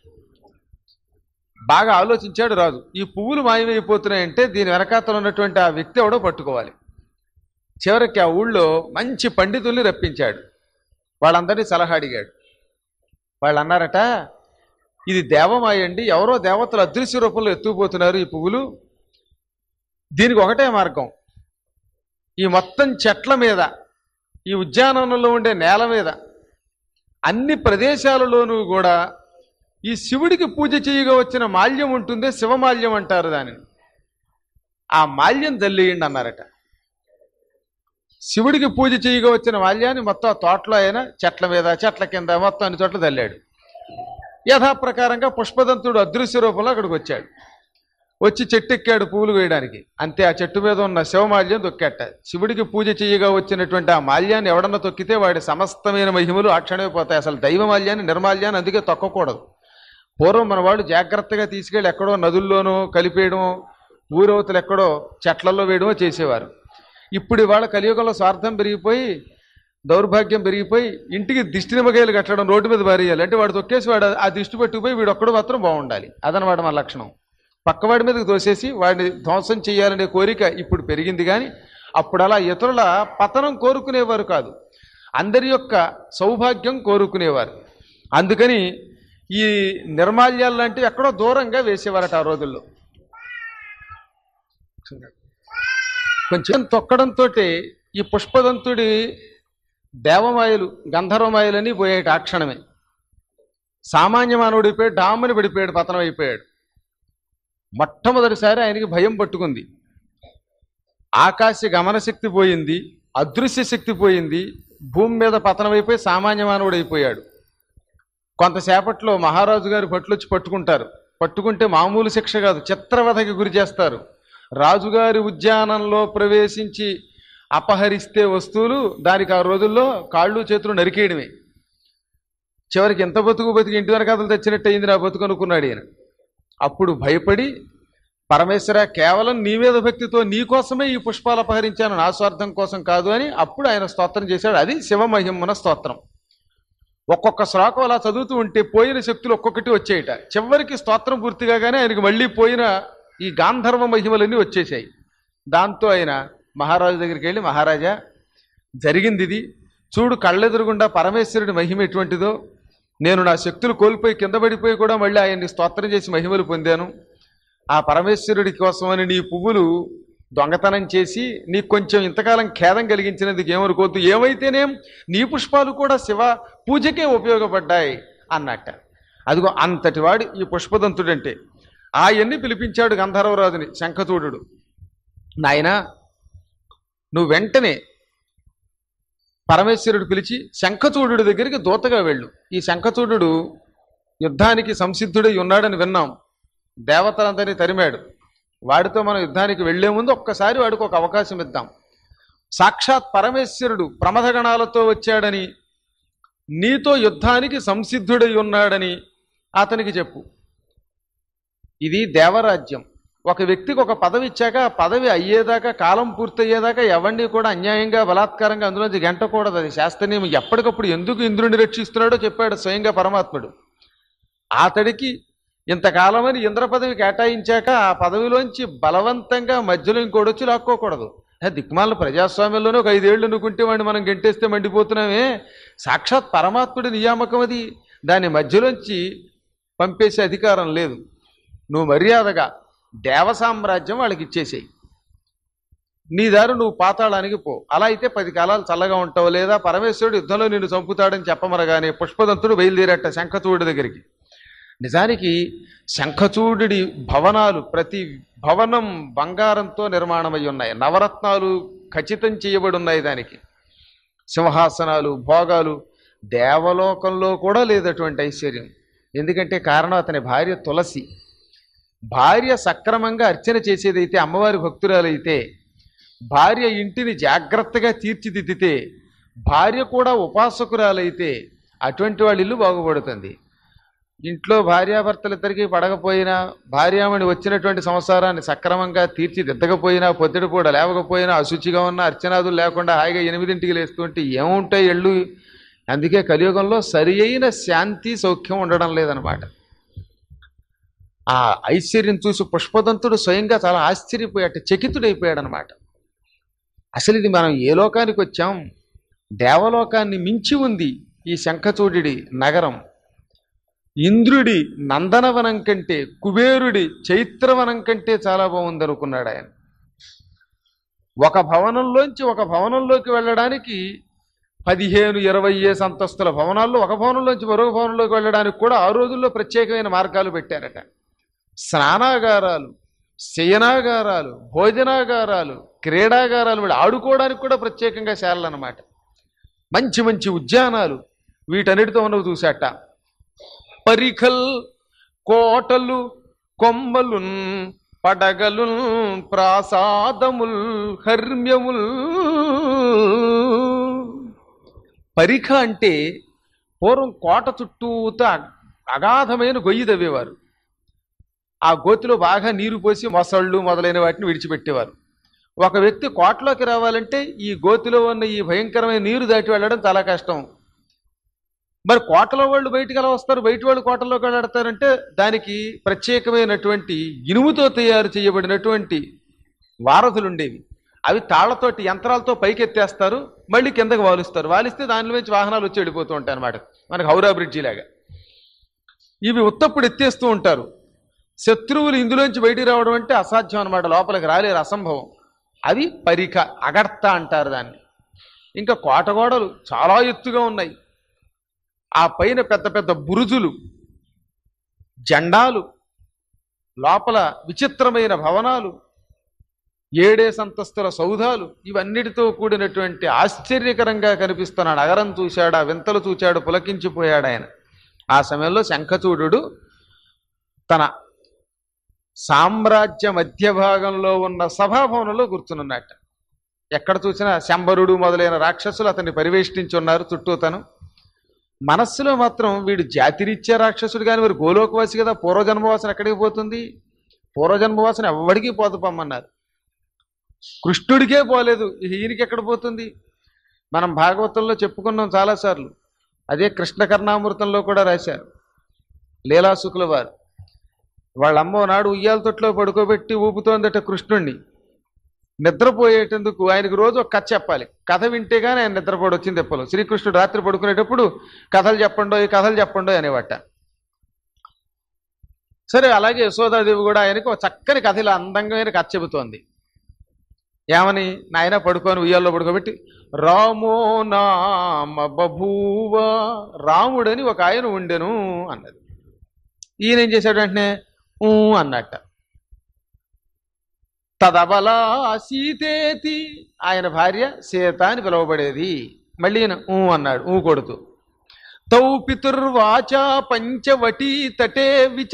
బాగా ఆలోచించాడు రాజు ఈ పువ్వులు మాయమైపోతున్నాయంటే దీని వెనకాతలు ఉన్నటువంటి ఆ వ్యక్తి ఎవడో పట్టుకోవాలి చివరికి ఆ ఊళ్ళో మంచి పండితుల్ని రప్పించాడు వాళ్ళందరినీ సలహా అడిగాడు వాళ్ళు అన్నారట ఇది దేవమాయ అండి ఎవరో దేవతలు అదృశ్య రూపంలో ఎత్తుకుపోతున్నారు ఈ పువ్వులు దీనికి ఒకటే మార్గం ఈ మొత్తం చెట్ల మీద ఈ ఉద్యానవనంలో ఉండే నేల మీద అన్ని ప్రదేశాలలోనూ కూడా ఈ శివుడికి పూజ చేయగా వచ్చిన మాల్యం ఉంటుందే శివమాల్యం అంటారు దానిని ఆ మాల్యం జల్లేయండి అన్నారట శివుడికి పూజ చేయగా వచ్చిన మాల్యాన్ని మొత్తం ఆ తోటలో అయినా చెట్ల మీద చెట్ల కింద మొత్తం అన్ని చోట్ల చల్లాడు యథాప్రకారంగా పుష్పదంతుడు అదృశ్య రూపంలో అక్కడికి వచ్చాడు వచ్చి చెట్టు ఎక్కాడు పువ్వులు వేయడానికి అంతే ఆ చెట్టు మీద ఉన్న శివమాల్యం తొక్కాట శివుడికి పూజ చేయగా వచ్చినటువంటి ఆ మాల్యాన్ని ఎవడన్నా తొక్కితే వాడి సమస్తమైన మహిమలు ఆ క్షణమే పోతాయి అసలు దైవ మాల్యాన్ని నిర్మాల్యాన్ని అందుకే తొక్కకూడదు పూర్వం మన వాళ్ళు జాగ్రత్తగా తీసుకెళ్ళి ఎక్కడో నదుల్లోనో కలిపేయడం ఊరవతలు ఎక్కడో చెట్లలో వేయడమో చేసేవారు ఇప్పుడు ఇవాళ కలియుగంలో స్వార్థం పెరిగిపోయి దౌర్భాగ్యం పెరిగిపోయి ఇంటికి దిష్టి నిమ్మకాయలు కట్టడం రోడ్డు మీద పారేయాలి అంటే వాడు తొక్కేసి వాడు ఆ దిష్టి పెట్టుకుపోయి వీడు ఒక్కడు మాత్రం బాగుండాలి అదనమాట మన లక్షణం పక్కవాడి మీదకి తోసేసి వాడిని ధ్వంసం చేయాలనే కోరిక ఇప్పుడు పెరిగింది కానీ అప్పుడు అలా ఇతరుల పతనం కోరుకునేవారు కాదు అందరి యొక్క సౌభాగ్యం కోరుకునేవారు అందుకని ఈ నిర్మాల్యాలు లాంటివి ఎక్కడో దూరంగా వేసేవారట ఆ రోజుల్లో కొంచెం తొక్కడంతో ఈ పుష్పదంతుడి దేవమాయలు గంధర్వమాయలని పోయేట ఆ క్షణమే సామాన్య మానవుడు అయిపోయాడు డామ్మని పడిపోయాడు పతనం అయిపోయాడు మొట్టమొదటిసారి ఆయనకి భయం పట్టుకుంది ఆకాశ గమన శక్తి పోయింది అదృశ్య శక్తి పోయింది భూమి మీద పతనం అయిపోయి సామాన్య మానవుడు అయిపోయాడు కొంతసేపట్లో మహారాజు గారి పట్లు వచ్చి పట్టుకుంటారు పట్టుకుంటే మామూలు శిక్ష కాదు చిత్రవధకి గురి చేస్తారు రాజుగారి ఉద్యానంలో ప్రవేశించి అపహరిస్తే వస్తువులు దానికి ఆ రోజుల్లో కాళ్ళు చేతులు నరికేయడమే చివరికి ఎంత బతుకు బతికి ఇంటి వెనకాతలు తెచ్చినట్టు అయింది నా బతుకు అనుకున్నాడు ఈయన అప్పుడు భయపడి పరమేశ్వర కేవలం నీ మీద భక్తితో నీ కోసమే ఈ పుష్పాలు అపహరించాను నా స్వార్థం కోసం కాదు అని అప్పుడు ఆయన స్తోత్రం చేశాడు అది శివమహిమన స్తోత్రం ఒక్కొక్క శ్లోకం అలా చదువుతూ ఉంటే పోయిన శక్తులు ఒక్కొక్కటి వచ్చేయట చివరికి స్తోత్రం పూర్తి కాగానే ఆయనకి మళ్ళీ పోయిన ఈ గాంధర్వ మహిమలన్నీ వచ్చేసాయి దాంతో ఆయన మహారాజు దగ్గరికి వెళ్ళి మహారాజా జరిగింది ఇది చూడు కళ్ళెదురుగుండా పరమేశ్వరుడి మహిమ ఎటువంటిదో నేను నా శక్తులు కోల్పోయి కింద పడిపోయి కూడా మళ్ళీ ఆయన్ని స్తోత్రం చేసి మహిమలు పొందాను ఆ పరమేశ్వరుడి కోసమని నీ పువ్వులు దొంగతనం చేసి నీకు కొంచెం ఇంతకాలం ఖేదం కలిగించినందుకు ఏమనుకోవద్దు ఏమైతేనేం నీ పుష్పాలు కూడా శివ పూజకే ఉపయోగపడ్డాయి అన్నట్ట అదిగో అంతటి వాడు ఈ పుష్పదంతుడంటే ఆయన్ని పిలిపించాడు గంధర్వరాజుని శంఖచూడు నాయనా నువ్వు వెంటనే పరమేశ్వరుడు పిలిచి శంఖచూడు దగ్గరికి దూతగా వెళ్ళు ఈ శంఖచూడు యుద్ధానికి సంసిద్ధుడై ఉన్నాడని విన్నాం దేవతలందరినీ తరిమాడు వాడితో మనం యుద్ధానికి వెళ్లే ముందు ఒక్కసారి వాడికి ఒక అవకాశం ఇద్దాం సాక్షాత్ పరమేశ్వరుడు ప్రమథగణాలతో వచ్చాడని నీతో యుద్ధానికి సంసిద్ధుడై ఉన్నాడని అతనికి చెప్పు ఇది దేవరాజ్యం ఒక వ్యక్తికి ఒక పదవి ఇచ్చాక ఆ పదవి అయ్యేదాకా కాలం పూర్తయ్యేదాకా ఎవరిని కూడా అన్యాయంగా బలాత్కారంగా అందులోంచి గంటకూడదు అది శాస్త్రనియమం ఎప్పటికప్పుడు ఎందుకు ఇంద్రుడిని రక్షిస్తున్నాడో చెప్పాడు స్వయంగా పరమాత్ముడు అతడికి ఇంతకాలమని ఇంద్ర పదవి కేటాయించాక ఆ పదవిలోంచి బలవంతంగా మధ్యలో ఇంకోటి వచ్చి లాక్కోకూడదు ఏ దిక్మాల ప్రజాస్వామ్యంలోనే ఒక ఐదేళ్లు అనుకుంటే వాడిని మనం గెంటేస్తే మండిపోతున్నామే సాక్షాత్ పరమాత్ముడి నియామకం అది దాని మధ్యలోంచి పంపేసే అధికారం లేదు నువ్వు మర్యాదగా దేవ సామ్రాజ్యం వాళ్ళకి ఇచ్చేసేయి నీ దారి నువ్వు పాతాళానికి పో అలా అయితే పది కాలాలు చల్లగా ఉంటావు లేదా పరమేశ్వరుడు యుద్ధంలో నిన్ను చంపుతాడని చెప్పమనగానే పుష్పదంతుడు బయలుదేరట శంఖచూడు దగ్గరికి నిజానికి శంఖచూడుడి భవనాలు ప్రతి భవనం బంగారంతో నిర్మాణమై ఉన్నాయి నవరత్నాలు ఖచ్చితం చేయబడి ఉన్నాయి దానికి సింహాసనాలు భోగాలు దేవలోకంలో కూడా లేదటువంటి ఐశ్వర్యం ఎందుకంటే కారణం అతని భార్య తులసి భార్య సక్రమంగా అర్చన చేసేదైతే అమ్మవారి భక్తురాలైతే భార్య ఇంటిని జాగ్రత్తగా తీర్చిదిద్దితే భార్య కూడా ఉపాసకురాలైతే అటువంటి వాళ్ళ ఇల్లు బాగుపడుతుంది ఇంట్లో భార్యాభర్తలిద్దరికీ పడకపోయినా భార్యామణి వచ్చినటువంటి సంసారాన్ని సక్రమంగా తీర్చిదిద్దకపోయినా పొద్దుటి పూట లేవకపోయినా అశుచిగా ఉన్న అర్చనాదులు లేకుండా హాయిగా ఎనిమిదింటికి లేస్తుంటే ఏముంటాయి ఎళ్ళు అందుకే కలియుగంలో సరి అయిన శాంతి సౌఖ్యం ఉండడం లేదనమాట ఆ ఐశ్వర్యం చూసి పుష్పదంతుడు స్వయంగా చాలా ఆశ్చర్యపోయాట చకితుడైపోయాడు అనమాట అసలు ఇది మనం ఏ లోకానికి వచ్చాం దేవలోకాన్ని మించి ఉంది ఈ శంఖచూడి నగరం ఇంద్రుడి నందనవనం కంటే కుబేరుడి చైత్రవనం కంటే చాలా బాగుంది అనుకున్నాడు ఆయన ఒక భవనంలోంచి ఒక భవనంలోకి వెళ్ళడానికి పదిహేను ఇరవై ఏసు అంతస్తుల భవనాల్లో ఒక భవనంలోంచి మరొక భవనంలోకి వెళ్ళడానికి కూడా ఆ రోజుల్లో ప్రత్యేకమైన మార్గాలు పెట్టారట స్నానాగారాలు శయనాగారాలు భోజనాగారాలు క్రీడాగారాలు వీళ్ళు ఆడుకోవడానికి కూడా ప్రత్యేకంగా శాలలు అన్నమాట మంచి మంచి ఉద్యానాలు వీటన్నిటితో ఉన్నవి చూశాట పరిఖల్ కోటలు కొమ్మలున్ పడగలున్ ప్రాసాదముల్ హర్మ్యముల్ పరిఖ అంటే పూర్వం కోట చుట్టూతా అగాధమైన గొయ్యి తవ్వేవారు ఆ గోతిలో బాగా నీరు పోసి మొసళ్ళు మొదలైన వాటిని విడిచిపెట్టేవారు ఒక వ్యక్తి కోటలోకి రావాలంటే ఈ గోతిలో ఉన్న ఈ భయంకరమైన నీరు దాటి వెళ్ళడం చాలా కష్టం మరి కోటలో వాళ్ళు బయటికి ఎలా వస్తారు బయట వాళ్ళు కోటలోకి వెళ్ళాడతారంటే దానికి ప్రత్యేకమైనటువంటి ఇనుముతో తయారు చేయబడినటువంటి వారధులు ఉండేవి అవి తాళ్లతోటి యంత్రాలతో పైకి ఎత్తేస్తారు మళ్ళీ కిందకి వాలుస్తారు వాలిస్తే దానిలో నుంచి వాహనాలు వచ్చి వెళ్ళిపోతూ ఉంటాయి అనమాట మనకి హౌరా బ్రిడ్జి లాగా ఇవి ఉత్తప్పుడు ఎత్తేస్తూ ఉంటారు శత్రువులు ఇందులోంచి బయటికి రావడం అంటే అసాధ్యం అనమాట లోపలికి రాలేరు అసంభవం అవి పరిక అగర్త అంటారు దాన్ని ఇంకా కోటగోడలు చాలా ఎత్తుగా ఉన్నాయి ఆ పైన పెద్ద పెద్ద బురుజులు జెండాలు లోపల విచిత్రమైన భవనాలు ఏడేసంతస్తుల సౌధాలు ఇవన్నిటితో కూడినటువంటి ఆశ్చర్యకరంగా కనిపిస్తున్న నగరం చూశాడు ఆ వింతలు చూశాడు పులకించిపోయాడు ఆయన ఆ సమయంలో శంఖచూడు తన సామ్రాజ్య మధ్య భాగంలో ఉన్న సభాభవనంలో కూర్చునున్నట్ట ఎక్కడ చూసినా శంబరుడు మొదలైన రాక్షసులు అతన్ని పరివేష్టించి ఉన్నారు చుట్టూ తను మనస్సులో మాత్రం వీడు జాతిరీత్యా రాక్షసుడు కానీ మరి గోలోకవాసి కదా పూర్వజన్మవాసన ఎక్కడికి పోతుంది పూర్వజన్మవాసన ఎవ్వడికి పోదు పొమ్మన్నారు కృష్ణుడికే పోలేదు ఈయనకి ఎక్కడ పోతుంది మనం భాగవతంలో చెప్పుకున్నాం చాలాసార్లు అదే కృష్ణ కర్ణామృతంలో కూడా రాశారు లీలాసుకుల వారు వాళ్ళ అమ్మ నాడు ఉయ్యాల తొట్లో పడుకోబెట్టి ఊపుతోందట కృష్ణుణ్ణి నిద్రపోయేటందుకు ఆయనకు రోజు ఒక కథ చెప్పాలి కథ వింటే కానీ ఆయన నిద్రపోడు వచ్చింది తెప్పలు శ్రీకృష్ణుడు రాత్రి పడుకునేటప్పుడు కథలు చెప్పండో ఈ కథలు చెప్పండో అనేవట సరే అలాగే యశోదాదేవి కూడా ఆయనకు ఒక చక్కని కథ ఇలా అందంగా కథ చెబుతోంది ఏమని నాయన పడుకొని ఉయ్యాల్లో పడుకోబెట్టి రామో నామ బభూవ రాముడని ఒక ఆయన ఉండెను అన్నది ఈయన ఏం చేశాడు వెంటనే ఊ అన్నట్ట తదబలా సీతేతి ఆయన భార్య సీత అని పిలువబడేది మళ్ళీ ఈయన ఊ అన్నాడు ఊ కొడుతూ తౌ పితుర్వాచా పంచవటీ తటే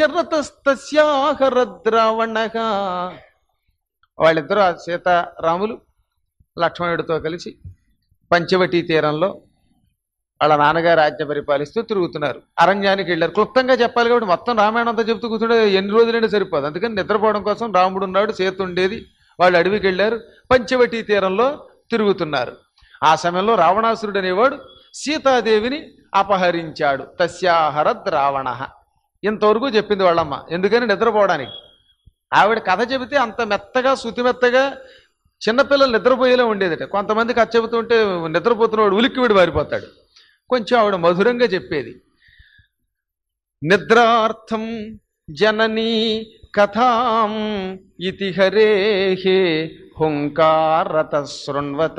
విచరతస్తస్యాహరద్రావణగా వాళ్ళిద్దరూ ఆ సీత రాములు లక్ష్మణుడితో కలిసి పంచవటీ తీరంలో వాళ్ళ నాన్నగారు ఆజ్ఞ పరిపాలిస్తూ తిరుగుతున్నారు అరణ్యానికి వెళ్ళారు క్లుప్తంగా చెప్పాలి కాబట్టి మొత్తం రామాయణం అంతా చెప్తూ కూర్చుంటే ఎన్ని రోజులైనా సరిపోదు అందుకని నిద్రపోవడం కోసం రాముడు ఉన్నాడు సీత ఉండేది వాళ్ళు అడవికి వెళ్ళారు పంచవటీ తీరంలో తిరుగుతున్నారు ఆ సమయంలో రావణాసురుడు అనేవాడు సీతాదేవిని అపహరించాడు తస్యాహరద్ రావణ ఇంతవరకు చెప్పింది వాళ్ళమ్మ ఎందుకని నిద్రపోవడానికి ఆవిడ కథ చెబితే అంత మెత్తగా శృతి మెత్తగా చిన్నపిల్లలు నిద్రపోయేలా ఉండేదట కొంతమంది కథ చెబుతుంటే నిద్రపోతున్నవాడు ఉలిక్కివిడి వారిపోతాడు కొంచెం ఆవిడ మధురంగా చెప్పేది నిద్రార్థం జననీ కథాం ఇతి హరేహే హుంకారత శృణ్వత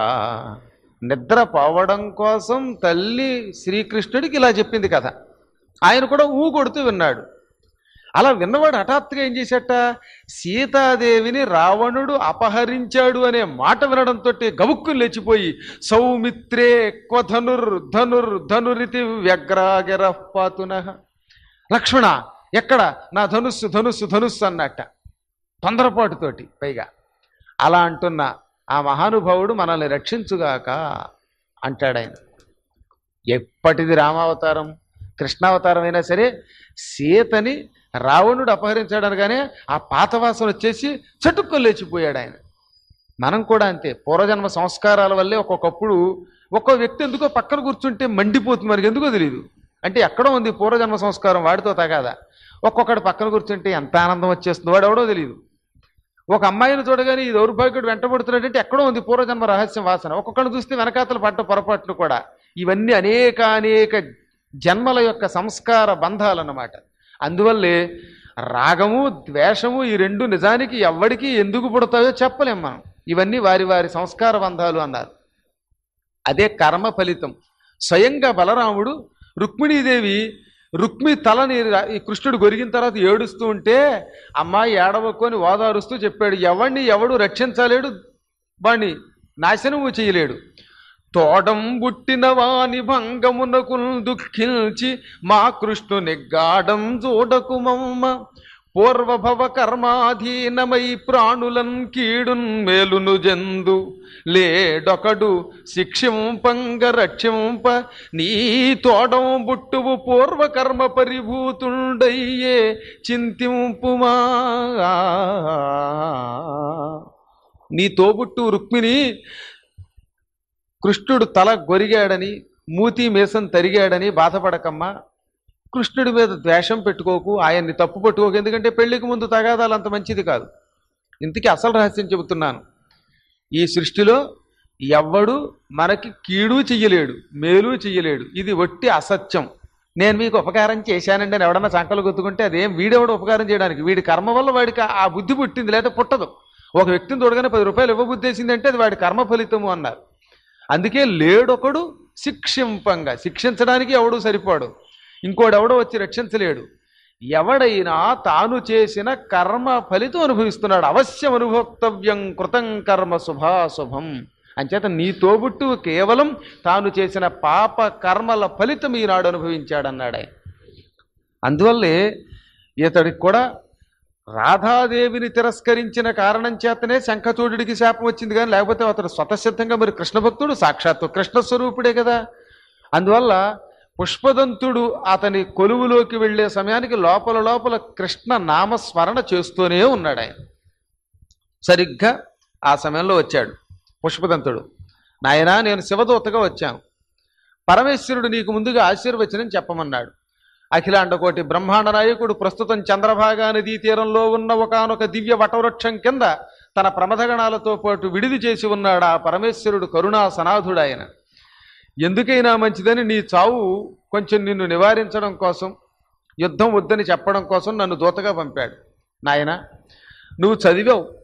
నిద్ర పోవడం కోసం తల్లి శ్రీకృష్ణుడికి ఇలా చెప్పింది కథ ఆయన కూడా ఊ కొడుతూ విన్నాడు అలా విన్నవాడు హఠాత్తుగా ఏం చేశాట సీతాదేవిని రావణుడు అపహరించాడు అనే మాట వినడంతో గబుక్కుని లేచిపోయి సౌమిత్రే క్వ ధనుర్ ధనుర్ ధనురితి వ్యగ్రాగర పాతున లక్ష్మణ ఎక్కడ నా ధనుస్సు ధనుస్సు ధనుస్సు అన్నట్ట తొందరపాటుతోటి పైగా అలా అంటున్న ఆ మహానుభావుడు మనల్ని రక్షించుగాక అంటాడు ఆయన ఎప్పటిది రామావతారం కృష్ణావతారం అయినా సరే సీతని రావణుడు అపహరించాడు అనగానే ఆ పాత వాసన వచ్చేసి చటుక్కుని లేచిపోయాడు ఆయన మనం కూడా అంతే పూర్వజన్మ సంస్కారాల వల్లే ఒక్కొక్కప్పుడు ఒక్కో వ్యక్తి ఎందుకో పక్కన కూర్చుంటే మండిపోతుంది మనకి ఎందుకో తెలియదు అంటే ఎక్కడో ఉంది పూర్వజన్మ సంస్కారం వాడితో తగాదా ఒక్కొక్కటి పక్కన కూర్చుంటే ఎంత ఆనందం వచ్చేస్తుంది వాడు ఎవడో తెలియదు ఒక అమ్మాయిని చూడగానే ఈ దౌర్భాగ్యుడు వెంటబడుతున్నాడంటే ఎక్కడో ఉంది పూర్వజన్మ రహస్యం వాసన ఒక్కొక్కరిని చూస్తే వెనకాతలు పడ్డ పొరపాట్లు కూడా ఇవన్నీ అనేక అనేక జన్మల యొక్క సంస్కార బంధాలన్నమాట అందువల్లే రాగము ద్వేషము ఈ రెండు నిజానికి ఎవ్వడికి ఎందుకు పుడతాయో చెప్పలేం మనం ఇవన్నీ వారి వారి సంస్కార బంధాలు అన్నారు అదే కర్మ ఫలితం స్వయంగా బలరాముడు రుక్మిణీదేవి రుక్మి తలని రా- ఈ కృష్ణుడు గొరిగిన తర్వాత ఏడుస్తూ ఉంటే అమ్మాయి ఏడవకొని ఓదారుస్తూ చెప్పాడు ఎవడిని ఎవడు రక్షించలేడు వాణ్ణి నాశనము చేయలేడు తోడం బుట్టిన వాని భంగమునకు దుఃఖించి మా కృష్ణుని గాఢం చూడకు మమ్మ పూర్వభవ కర్మాధీనమై ప్రాణులన్ కీడున్ మేలును జందు లేడొకడు శిక్షింపంగ రక్షింప నీ తోడం బుట్టువు పూర్వకర్మ పరిభూతుండయ్యే చింతింపుమా నీ తోబుట్టు రుక్మిణి కృష్ణుడు తల గొరిగాడని మూతి మీసం తరిగాడని బాధపడకమ్మా కృష్ణుడి మీద ద్వేషం పెట్టుకోకు ఆయన్ని తప్పు పట్టుకోకు ఎందుకంటే పెళ్లికి ముందు తగాదాలు అంత మంచిది కాదు ఇంతకీ అసలు రహస్యం చెబుతున్నాను ఈ సృష్టిలో ఎవ్వడు మనకి కీడు చెయ్యలేడు మేలు చెయ్యలేడు ఇది ఒట్టి అసత్యం నేను మీకు ఉపకారం చేశానండి అని ఎవడన్నా సంకలు గుర్తుకుంటే అదేం వీడెవడు ఉపకారం చేయడానికి వీడి కర్మ వల్ల వాడికి ఆ బుద్ధి పుట్టింది లేదా పుట్టదు ఒక వ్యక్తిని చూడగానే పది రూపాయలు ఇవ్వబుద్ధేసిందంటే అది వాడి కర్మ ఫలితము అన్నారు అందుకే లేడొకడు శిక్షింపంగా శిక్షించడానికి ఎవడు సరిపోడు ఇంకోడెవడో వచ్చి రక్షించలేడు ఎవడైనా తాను చేసిన కర్మ ఫలితం అనుభవిస్తున్నాడు అవశ్యం అనుభోక్తవ్యం కృతం కర్మ శుభాశుభం అంచేత నీ తోబుట్టు కేవలం తాను చేసిన పాప కర్మల ఫలితం ఈనాడు అనుభవించాడన్నాడు ఆయన అందువల్లే ఇతడికి కూడా రాధాదేవిని తిరస్కరించిన కారణం చేతనే శంఖచూడుడికి శాపం వచ్చింది కానీ లేకపోతే అతడు స్వతసిద్ధంగా మరి కృష్ణ భక్తుడు సాక్షాత్తు కృష్ణ స్వరూపుడే కదా అందువల్ల పుష్పదంతుడు అతని కొలువులోకి వెళ్ళే సమయానికి లోపల లోపల కృష్ణ నామస్మరణ చేస్తూనే ఉన్నాడు ఆయన సరిగ్గా ఆ సమయంలో వచ్చాడు పుష్పదంతుడు నాయనా నేను శివదూతగా వచ్చాను పరమేశ్వరుడు నీకు ముందుగా ఆశీర్వచనం చెప్పమన్నాడు అఖిలాండకోటి బ్రహ్మాండ నాయకుడు ప్రస్తుతం చంద్రభాగా నదీ తీరంలో ఉన్న ఒకనొక దివ్య వటవృక్షం కింద తన ప్రమథగణాలతో పాటు విడిది చేసి ఉన్నాడు ఆ పరమేశ్వరుడు కరుణా సనాథుడు ఆయన ఎందుకైనా మంచిదని నీ చావు కొంచెం నిన్ను నివారించడం కోసం యుద్ధం వద్దని చెప్పడం కోసం నన్ను దూతగా పంపాడు నాయన నువ్వు చదివావు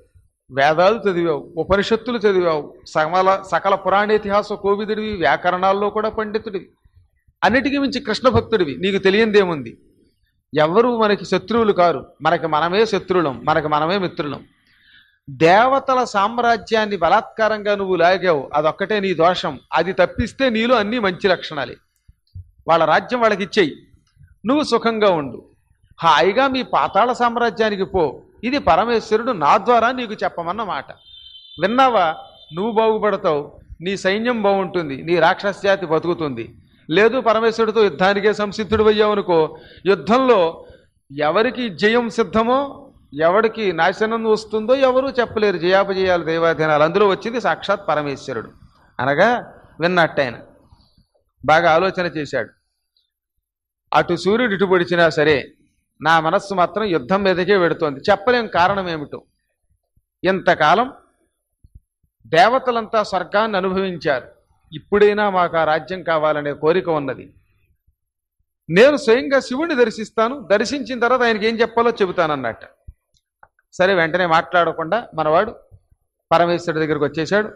వేదాలు చదివావు ఉపనిషత్తులు చదివావు సకల సకల పురాణేతిహాస కోవిదుడివి వ్యాకరణాల్లో కూడా పండితుడివి అన్నిటికీ మించి కృష్ణ భక్తుడివి నీకు తెలియందేముంది ఎవరు మనకి శత్రువులు కారు మనకి మనమే శత్రువులం మనకి మనమే మిత్రులం దేవతల సామ్రాజ్యాన్ని బలాత్కారంగా నువ్వు లాగావు అదొక్కటే నీ దోషం అది తప్పిస్తే నీలో అన్ని మంచి లక్షణాలే వాళ్ళ రాజ్యం వాళ్ళకి ఇచ్చేయి నువ్వు సుఖంగా ఉండు హాయిగా మీ పాతాళ సామ్రాజ్యానికి పో ఇది పరమేశ్వరుడు నా ద్వారా నీకు చెప్పమన్న మాట విన్నావా నువ్వు బాగుపడతావు నీ సైన్యం బాగుంటుంది నీ రాక్షస జాతి బతుకుతుంది లేదు పరమేశ్వరుడితో యుద్ధానికే సంసిద్ధుడు అయ్యావనుకో యుద్ధంలో ఎవరికి జయం సిద్ధమో ఎవరికి నాశనం వస్తుందో ఎవరూ చెప్పలేరు జయాపజయాలు దైవాధీనాలు అందులో వచ్చింది సాక్షాత్ పరమేశ్వరుడు అనగా విన్నట్టు ఆయన బాగా ఆలోచన చేశాడు అటు సూర్యుడు ఇటు పొడిచినా సరే నా మనస్సు మాత్రం యుద్ధం మీదకే వెడుతోంది చెప్పలేం కారణం ఏమిటో ఇంతకాలం దేవతలంతా స్వర్గాన్ని అనుభవించారు ఇప్పుడైనా మాకు ఆ రాజ్యం కావాలనే కోరిక ఉన్నది నేను స్వయంగా శివుణ్ణి దర్శిస్తాను దర్శించిన తర్వాత ఆయనకి ఏం చెప్పాలో చెబుతానన్నట్ట సరే వెంటనే మాట్లాడకుండా మనవాడు పరమేశ్వరుడి దగ్గరికి వచ్చేశాడు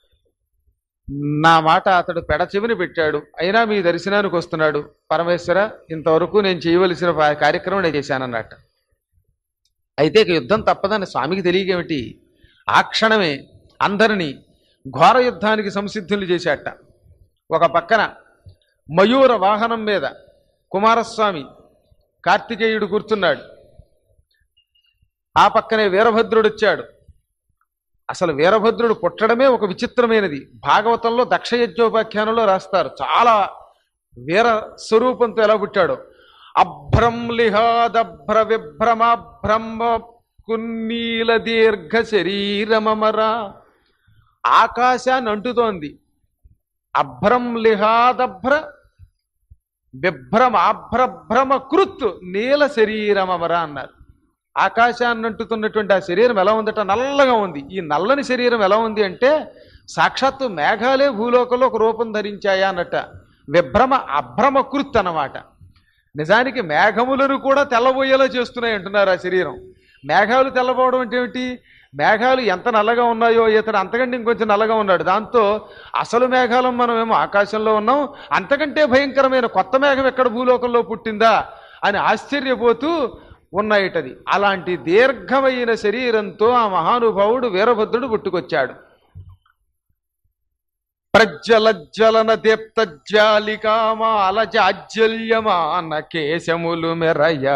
నా మాట అతడు పెడ చెవిని పెట్టాడు అయినా మీ దర్శనానికి వస్తున్నాడు పరమేశ్వర ఇంతవరకు నేను చేయవలసిన పా- కార్యక్రమం నేను చేశానన్నట్ట అయితే ఇక యుద్ధం తప్పదని స్వామికి తెలియకేమిటి ఆ క్షణమే అందరినీ ఘోర యుద్ధానికి సంసిద్ధులు చేశాట ఒక పక్కన మయూర వాహనం మీద కుమారస్వామి కార్తికేయుడు కూర్చున్నాడు ఆ పక్కనే వీరభద్రుడు వచ్చాడు అసలు వీరభద్రుడు పుట్టడమే ఒక విచిత్రమైనది భాగవతంలో దక్షయజ్ఞోపాఖ్యానంలో రాస్తారు చాలా వీర స్వరూపంతో ఎలా పుట్టాడు అభ్రం లిహాదభ్ర విభ్రమాభ్రమ కున్నీల దీర్ఘ శరీరమమరా ఆకాశాన్ని అంటుతోంది అభ్రం లిహాదభ్ర బిభ్రమ ఆభ్రభ్రమ కృత్ నీల శరీరమమరా అన్నారు ఆకాశాన్ని అంటుతున్నటువంటి ఆ శరీరం ఎలా ఉందట నల్లగా ఉంది ఈ నల్లని శరీరం ఎలా ఉంది అంటే సాక్షాత్తు మేఘాలే భూలోకంలో ఒక రూపం ధరించాయా అన్నట విభ్రమ అభ్రమ కృత్ అన్నమాట నిజానికి మేఘములను కూడా తెల్లబోయేలా చేస్తున్నాయి అంటున్నారు ఆ శరీరం మేఘాలు తెల్లబోవడం అంటే ఏమిటి మేఘాలు ఎంత నల్లగా ఉన్నాయో ఇతడు అంతకంటే ఇంకొంచెం నల్లగా ఉన్నాడు దాంతో అసలు మేఘాలం మనమేమో ఆకాశంలో ఉన్నాం అంతకంటే భయంకరమైన కొత్త మేఘం ఎక్కడ భూలోకంలో పుట్టిందా అని ఆశ్చర్యపోతూ ఉన్నాయిటది అలాంటి దీర్ఘమైన శరీరంతో ఆ మహానుభావుడు వీరభద్రుడు పుట్టుకొచ్చాడు ప్రజ్వలజ్వలన దీప్త జ్వాలికామాల జాజ్వల్యమాన కేశములు మెరయా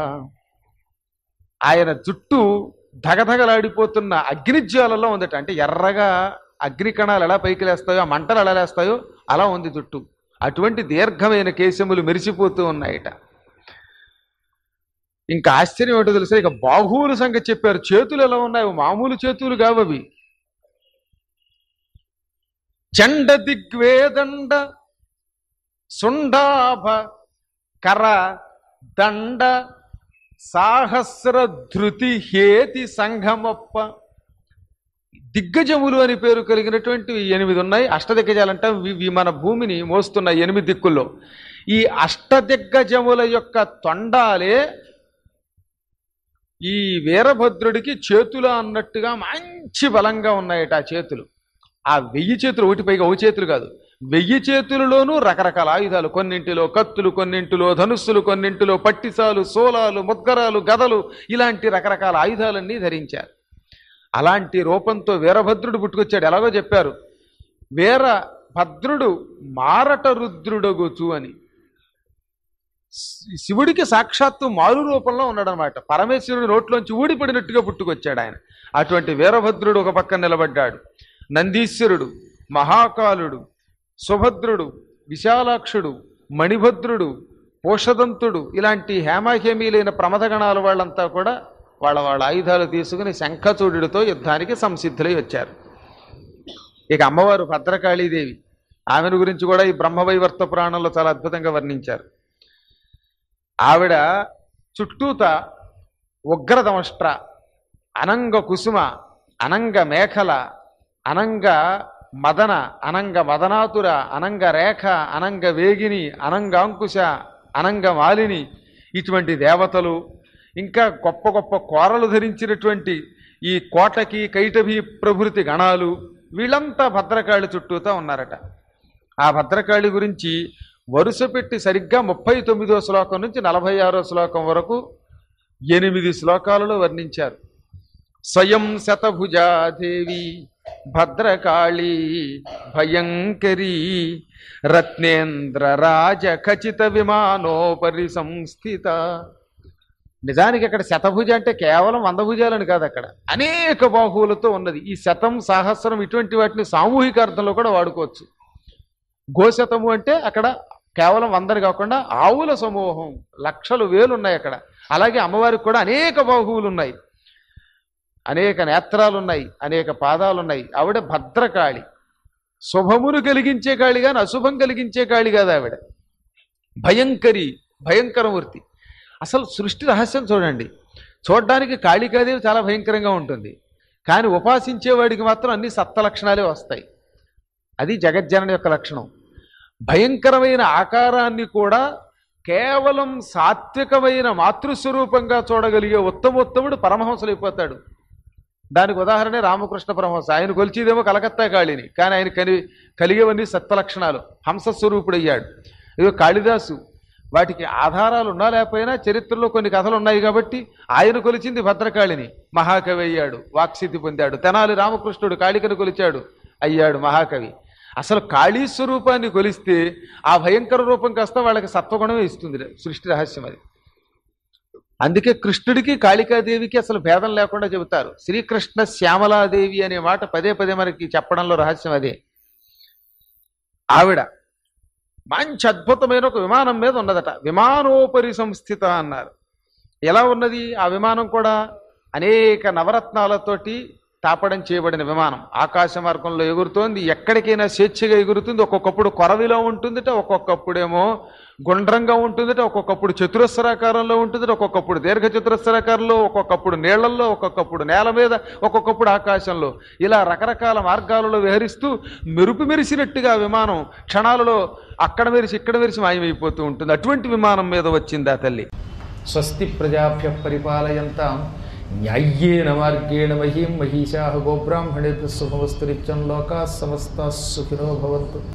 ఆయన జుట్టు ధగధగలాడిపోతున్న అగ్నిజ్వాలలో ఉందట అంటే ఎర్రగా అగ్ని కణాలు ఎలా పైకి లేస్తాయో ఆ మంటలు ఎలా లేస్తాయో అలా ఉంది జుట్టు అటువంటి దీర్ఘమైన కేశములు మెరిసిపోతూ ఉన్నాయట ఇంకా ఆశ్చర్యం ఏంటో తెలుసా ఇక బాహువుల సంగతి చెప్పారు చేతులు ఎలా ఉన్నాయి మామూలు చేతులు కావవి చండ దిగ్వేదండ సుండాభ కర దండ సాహస్ర ధృతి హేతి సంఘమప్ప దిగ్గజములు అని పేరు కలిగినటువంటి ఎనిమిది ఉన్నాయి అష్టదిగ్గజాలంటే ఇవి మన భూమిని మోస్తున్న ఎనిమిది దిక్కుల్లో ఈ అష్టదిగ్గజముల యొక్క తొండాలే ఈ వీరభద్రుడికి చేతులు అన్నట్టుగా మంచి బలంగా ఉన్నాయట ఆ చేతులు ఆ వెయ్యి చేతులు ఒకటి పైగా ఓ చేతులు కాదు వెయ్యి చేతులలోనూ రకరకాల ఆయుధాలు కొన్నింటిలో కత్తులు కొన్నింటిలో ధనుస్సులు కొన్నింటిలో పట్టిసాలు సోలాలు ముద్గరాలు గదలు ఇలాంటి రకరకాల ఆయుధాలన్నీ ధరించారు అలాంటి రూపంతో వీరభద్రుడు పుట్టుకొచ్చాడు ఎలాగో చెప్పారు వీరభద్రుడు మారట రుద్రుడగుచు అని శి- శివుడికి సాక్షాత్తు మారు రూపంలో ఉన్నాడనమాట పరమేశ్వరుడి నోట్లోంచి ఊడిపడినట్టుగా పుట్టుకొచ్చాడు ఆయన అటువంటి వీరభద్రుడు ఒక పక్కన నిలబడ్డాడు నందీశ్వరుడు మహాకాలుడు సుభద్రుడు విశాలాక్షుడు మణిభద్రుడు పోషదంతుడు ఇలాంటి హేమాహేమీలైన ప్రమదగణాల వాళ్ళంతా కూడా వాళ్ళ వాళ్ళ ఆయుధాలు తీసుకుని శంఖచూడుడితో యుద్ధానికి సంసిద్ధులై వచ్చారు ఇక అమ్మవారు భద్రకాళీదేవి ఆమెను గురించి కూడా ఈ బ్రహ్మవైవర్త పురాణంలో చాలా అద్భుతంగా వర్ణించారు ఆవిడ చుట్టూత ఉగ్రదమష్ట్ర అనంగ కుసుమ అనంగ మేఖల అనంగ మదన అనంగ మదనాతుర అనంగ రేఖ అనంగ వేగిని అనంగాంకుశ అనంగ మాలిని ఇటువంటి దేవతలు ఇంకా గొప్ప గొప్ప కోరలు ధరించినటువంటి ఈ కోటకి కైటభి ప్రభృతి గణాలు వీళ్ళంతా భద్రకాళి చుట్టూతా ఉన్నారట ఆ భద్రకాళి గురించి వరుస పెట్టి సరిగ్గా ముప్పై తొమ్మిదో శ్లోకం నుంచి నలభై ఆరో శ్లోకం వరకు ఎనిమిది శ్లోకాలలో వర్ణించారు స్వయం శతభుజాదేవి భద్రకాళీ భయంకరీ రత్నేంద్ర రాజ ఖచిత విమానోపరి సంస్థిత నిజానికి అక్కడ శతభుజ అంటే కేవలం వంద భుజాలని కాదు అక్కడ అనేక బాహువులతో ఉన్నది ఈ శతం సహస్రం ఇటువంటి వాటిని సామూహిక అర్థంలో కూడా వాడుకోవచ్చు గోశతము అంటే అక్కడ కేవలం వందని కాకుండా ఆవుల సమూహం లక్షలు వేలు ఉన్నాయి అక్కడ అలాగే అమ్మవారికి కూడా అనేక బాహువులు ఉన్నాయి అనేక నేత్రాలు ఉన్నాయి అనేక పాదాలు ఉన్నాయి ఆవిడ భద్రకాళి శుభమును కలిగించే కాళి కానీ అశుభం కలిగించే కాళి కాదు ఆవిడ భయంకరి భయంకరమూర్తి అసలు సృష్టి రహస్యం చూడండి చూడడానికి కాళికాదేవి చాలా భయంకరంగా ఉంటుంది కానీ ఉపాసించేవాడికి మాత్రం అన్ని సప్త లక్షణాలే వస్తాయి అది జగజ్జనని యొక్క లక్షణం భయంకరమైన ఆకారాన్ని కూడా కేవలం సాత్వికమైన మాతృస్వరూపంగా చూడగలిగే ఉత్తమోత్తముడు పరమహంసలు అయిపోతాడు దానికి ఉదాహరణ రామకృష్ణ పరమహంస ఆయన కొలిచేదేమో కలకత్తా కాళిని కానీ ఆయన కలి కలిగేవన్నీ సత్వ లక్షణాలు హంసస్వరూపుడయ్యాడు ఇదిగో కాళిదాసు వాటికి ఆధారాలు ఉన్నా లేకపోయినా చరిత్రలో కొన్ని కథలు ఉన్నాయి కాబట్టి ఆయన కొలిచింది భద్రకాళిని మహాకవి అయ్యాడు వాక్సిద్ధి పొందాడు తెనాలి రామకృష్ణుడు కాళికను కొలిచాడు అయ్యాడు మహాకవి అసలు కాళీ స్వరూపాన్ని కొలిస్తే ఆ భయంకర రూపం కాస్త వాళ్ళకి సత్వగుణమే ఇస్తుంది సృష్టి రహస్యం అది అందుకే కృష్ణుడికి కాళికాదేవికి అసలు భేదం లేకుండా చెబుతారు శ్రీకృష్ణ శ్యామలాదేవి అనే మాట పదే పదే మనకి చెప్పడంలో రహస్యం అదే ఆవిడ మంచి అద్భుతమైన ఒక విమానం మీద ఉన్నదట విమానోపరి సంస్థిత అన్నారు ఎలా ఉన్నది ఆ విమానం కూడా అనేక నవరత్నాలతోటి తాపడం చేయబడిన విమానం ఆకాశ మార్గంలో ఎగురుతోంది ఎక్కడికైనా స్వేచ్ఛగా ఎగురుతుంది ఒక్కొక్కప్పుడు కొరవిలో ఉంటుందిట ఒక్కొక్కప్పుడేమో గుండ్రంగా ఉంటుందిట ఒక్కొక్కప్పుడు చతురస్రాకారంలో ఉంటుందిట ఒక్కొక్కప్పుడు దీర్ఘ చతురస్రాకారంలో ఒక్కొక్కప్పుడు నీళ్లలో ఒక్కొక్కప్పుడు నేల మీద ఒక్కొక్కప్పుడు ఆకాశంలో ఇలా రకరకాల మార్గాలలో విహరిస్తూ మెరుపు మెరిసినట్టుగా విమానం క్షణాలలో అక్కడ మెరిసి ఇక్కడ మెరిసి మాయమైపోతూ ఉంటుంది అటువంటి విమానం మీద వచ్చింది ఆ తల్లి స్వస్తి ప్రజాభ్య పరిపాలయంతాం న్యాయ్యేన మార్గేణ మహీం మహిషా గోబ్రాహ్మణేభ్య శుభవస్తు నిత్యం లోకా సమస్త సుఖినో భవంతు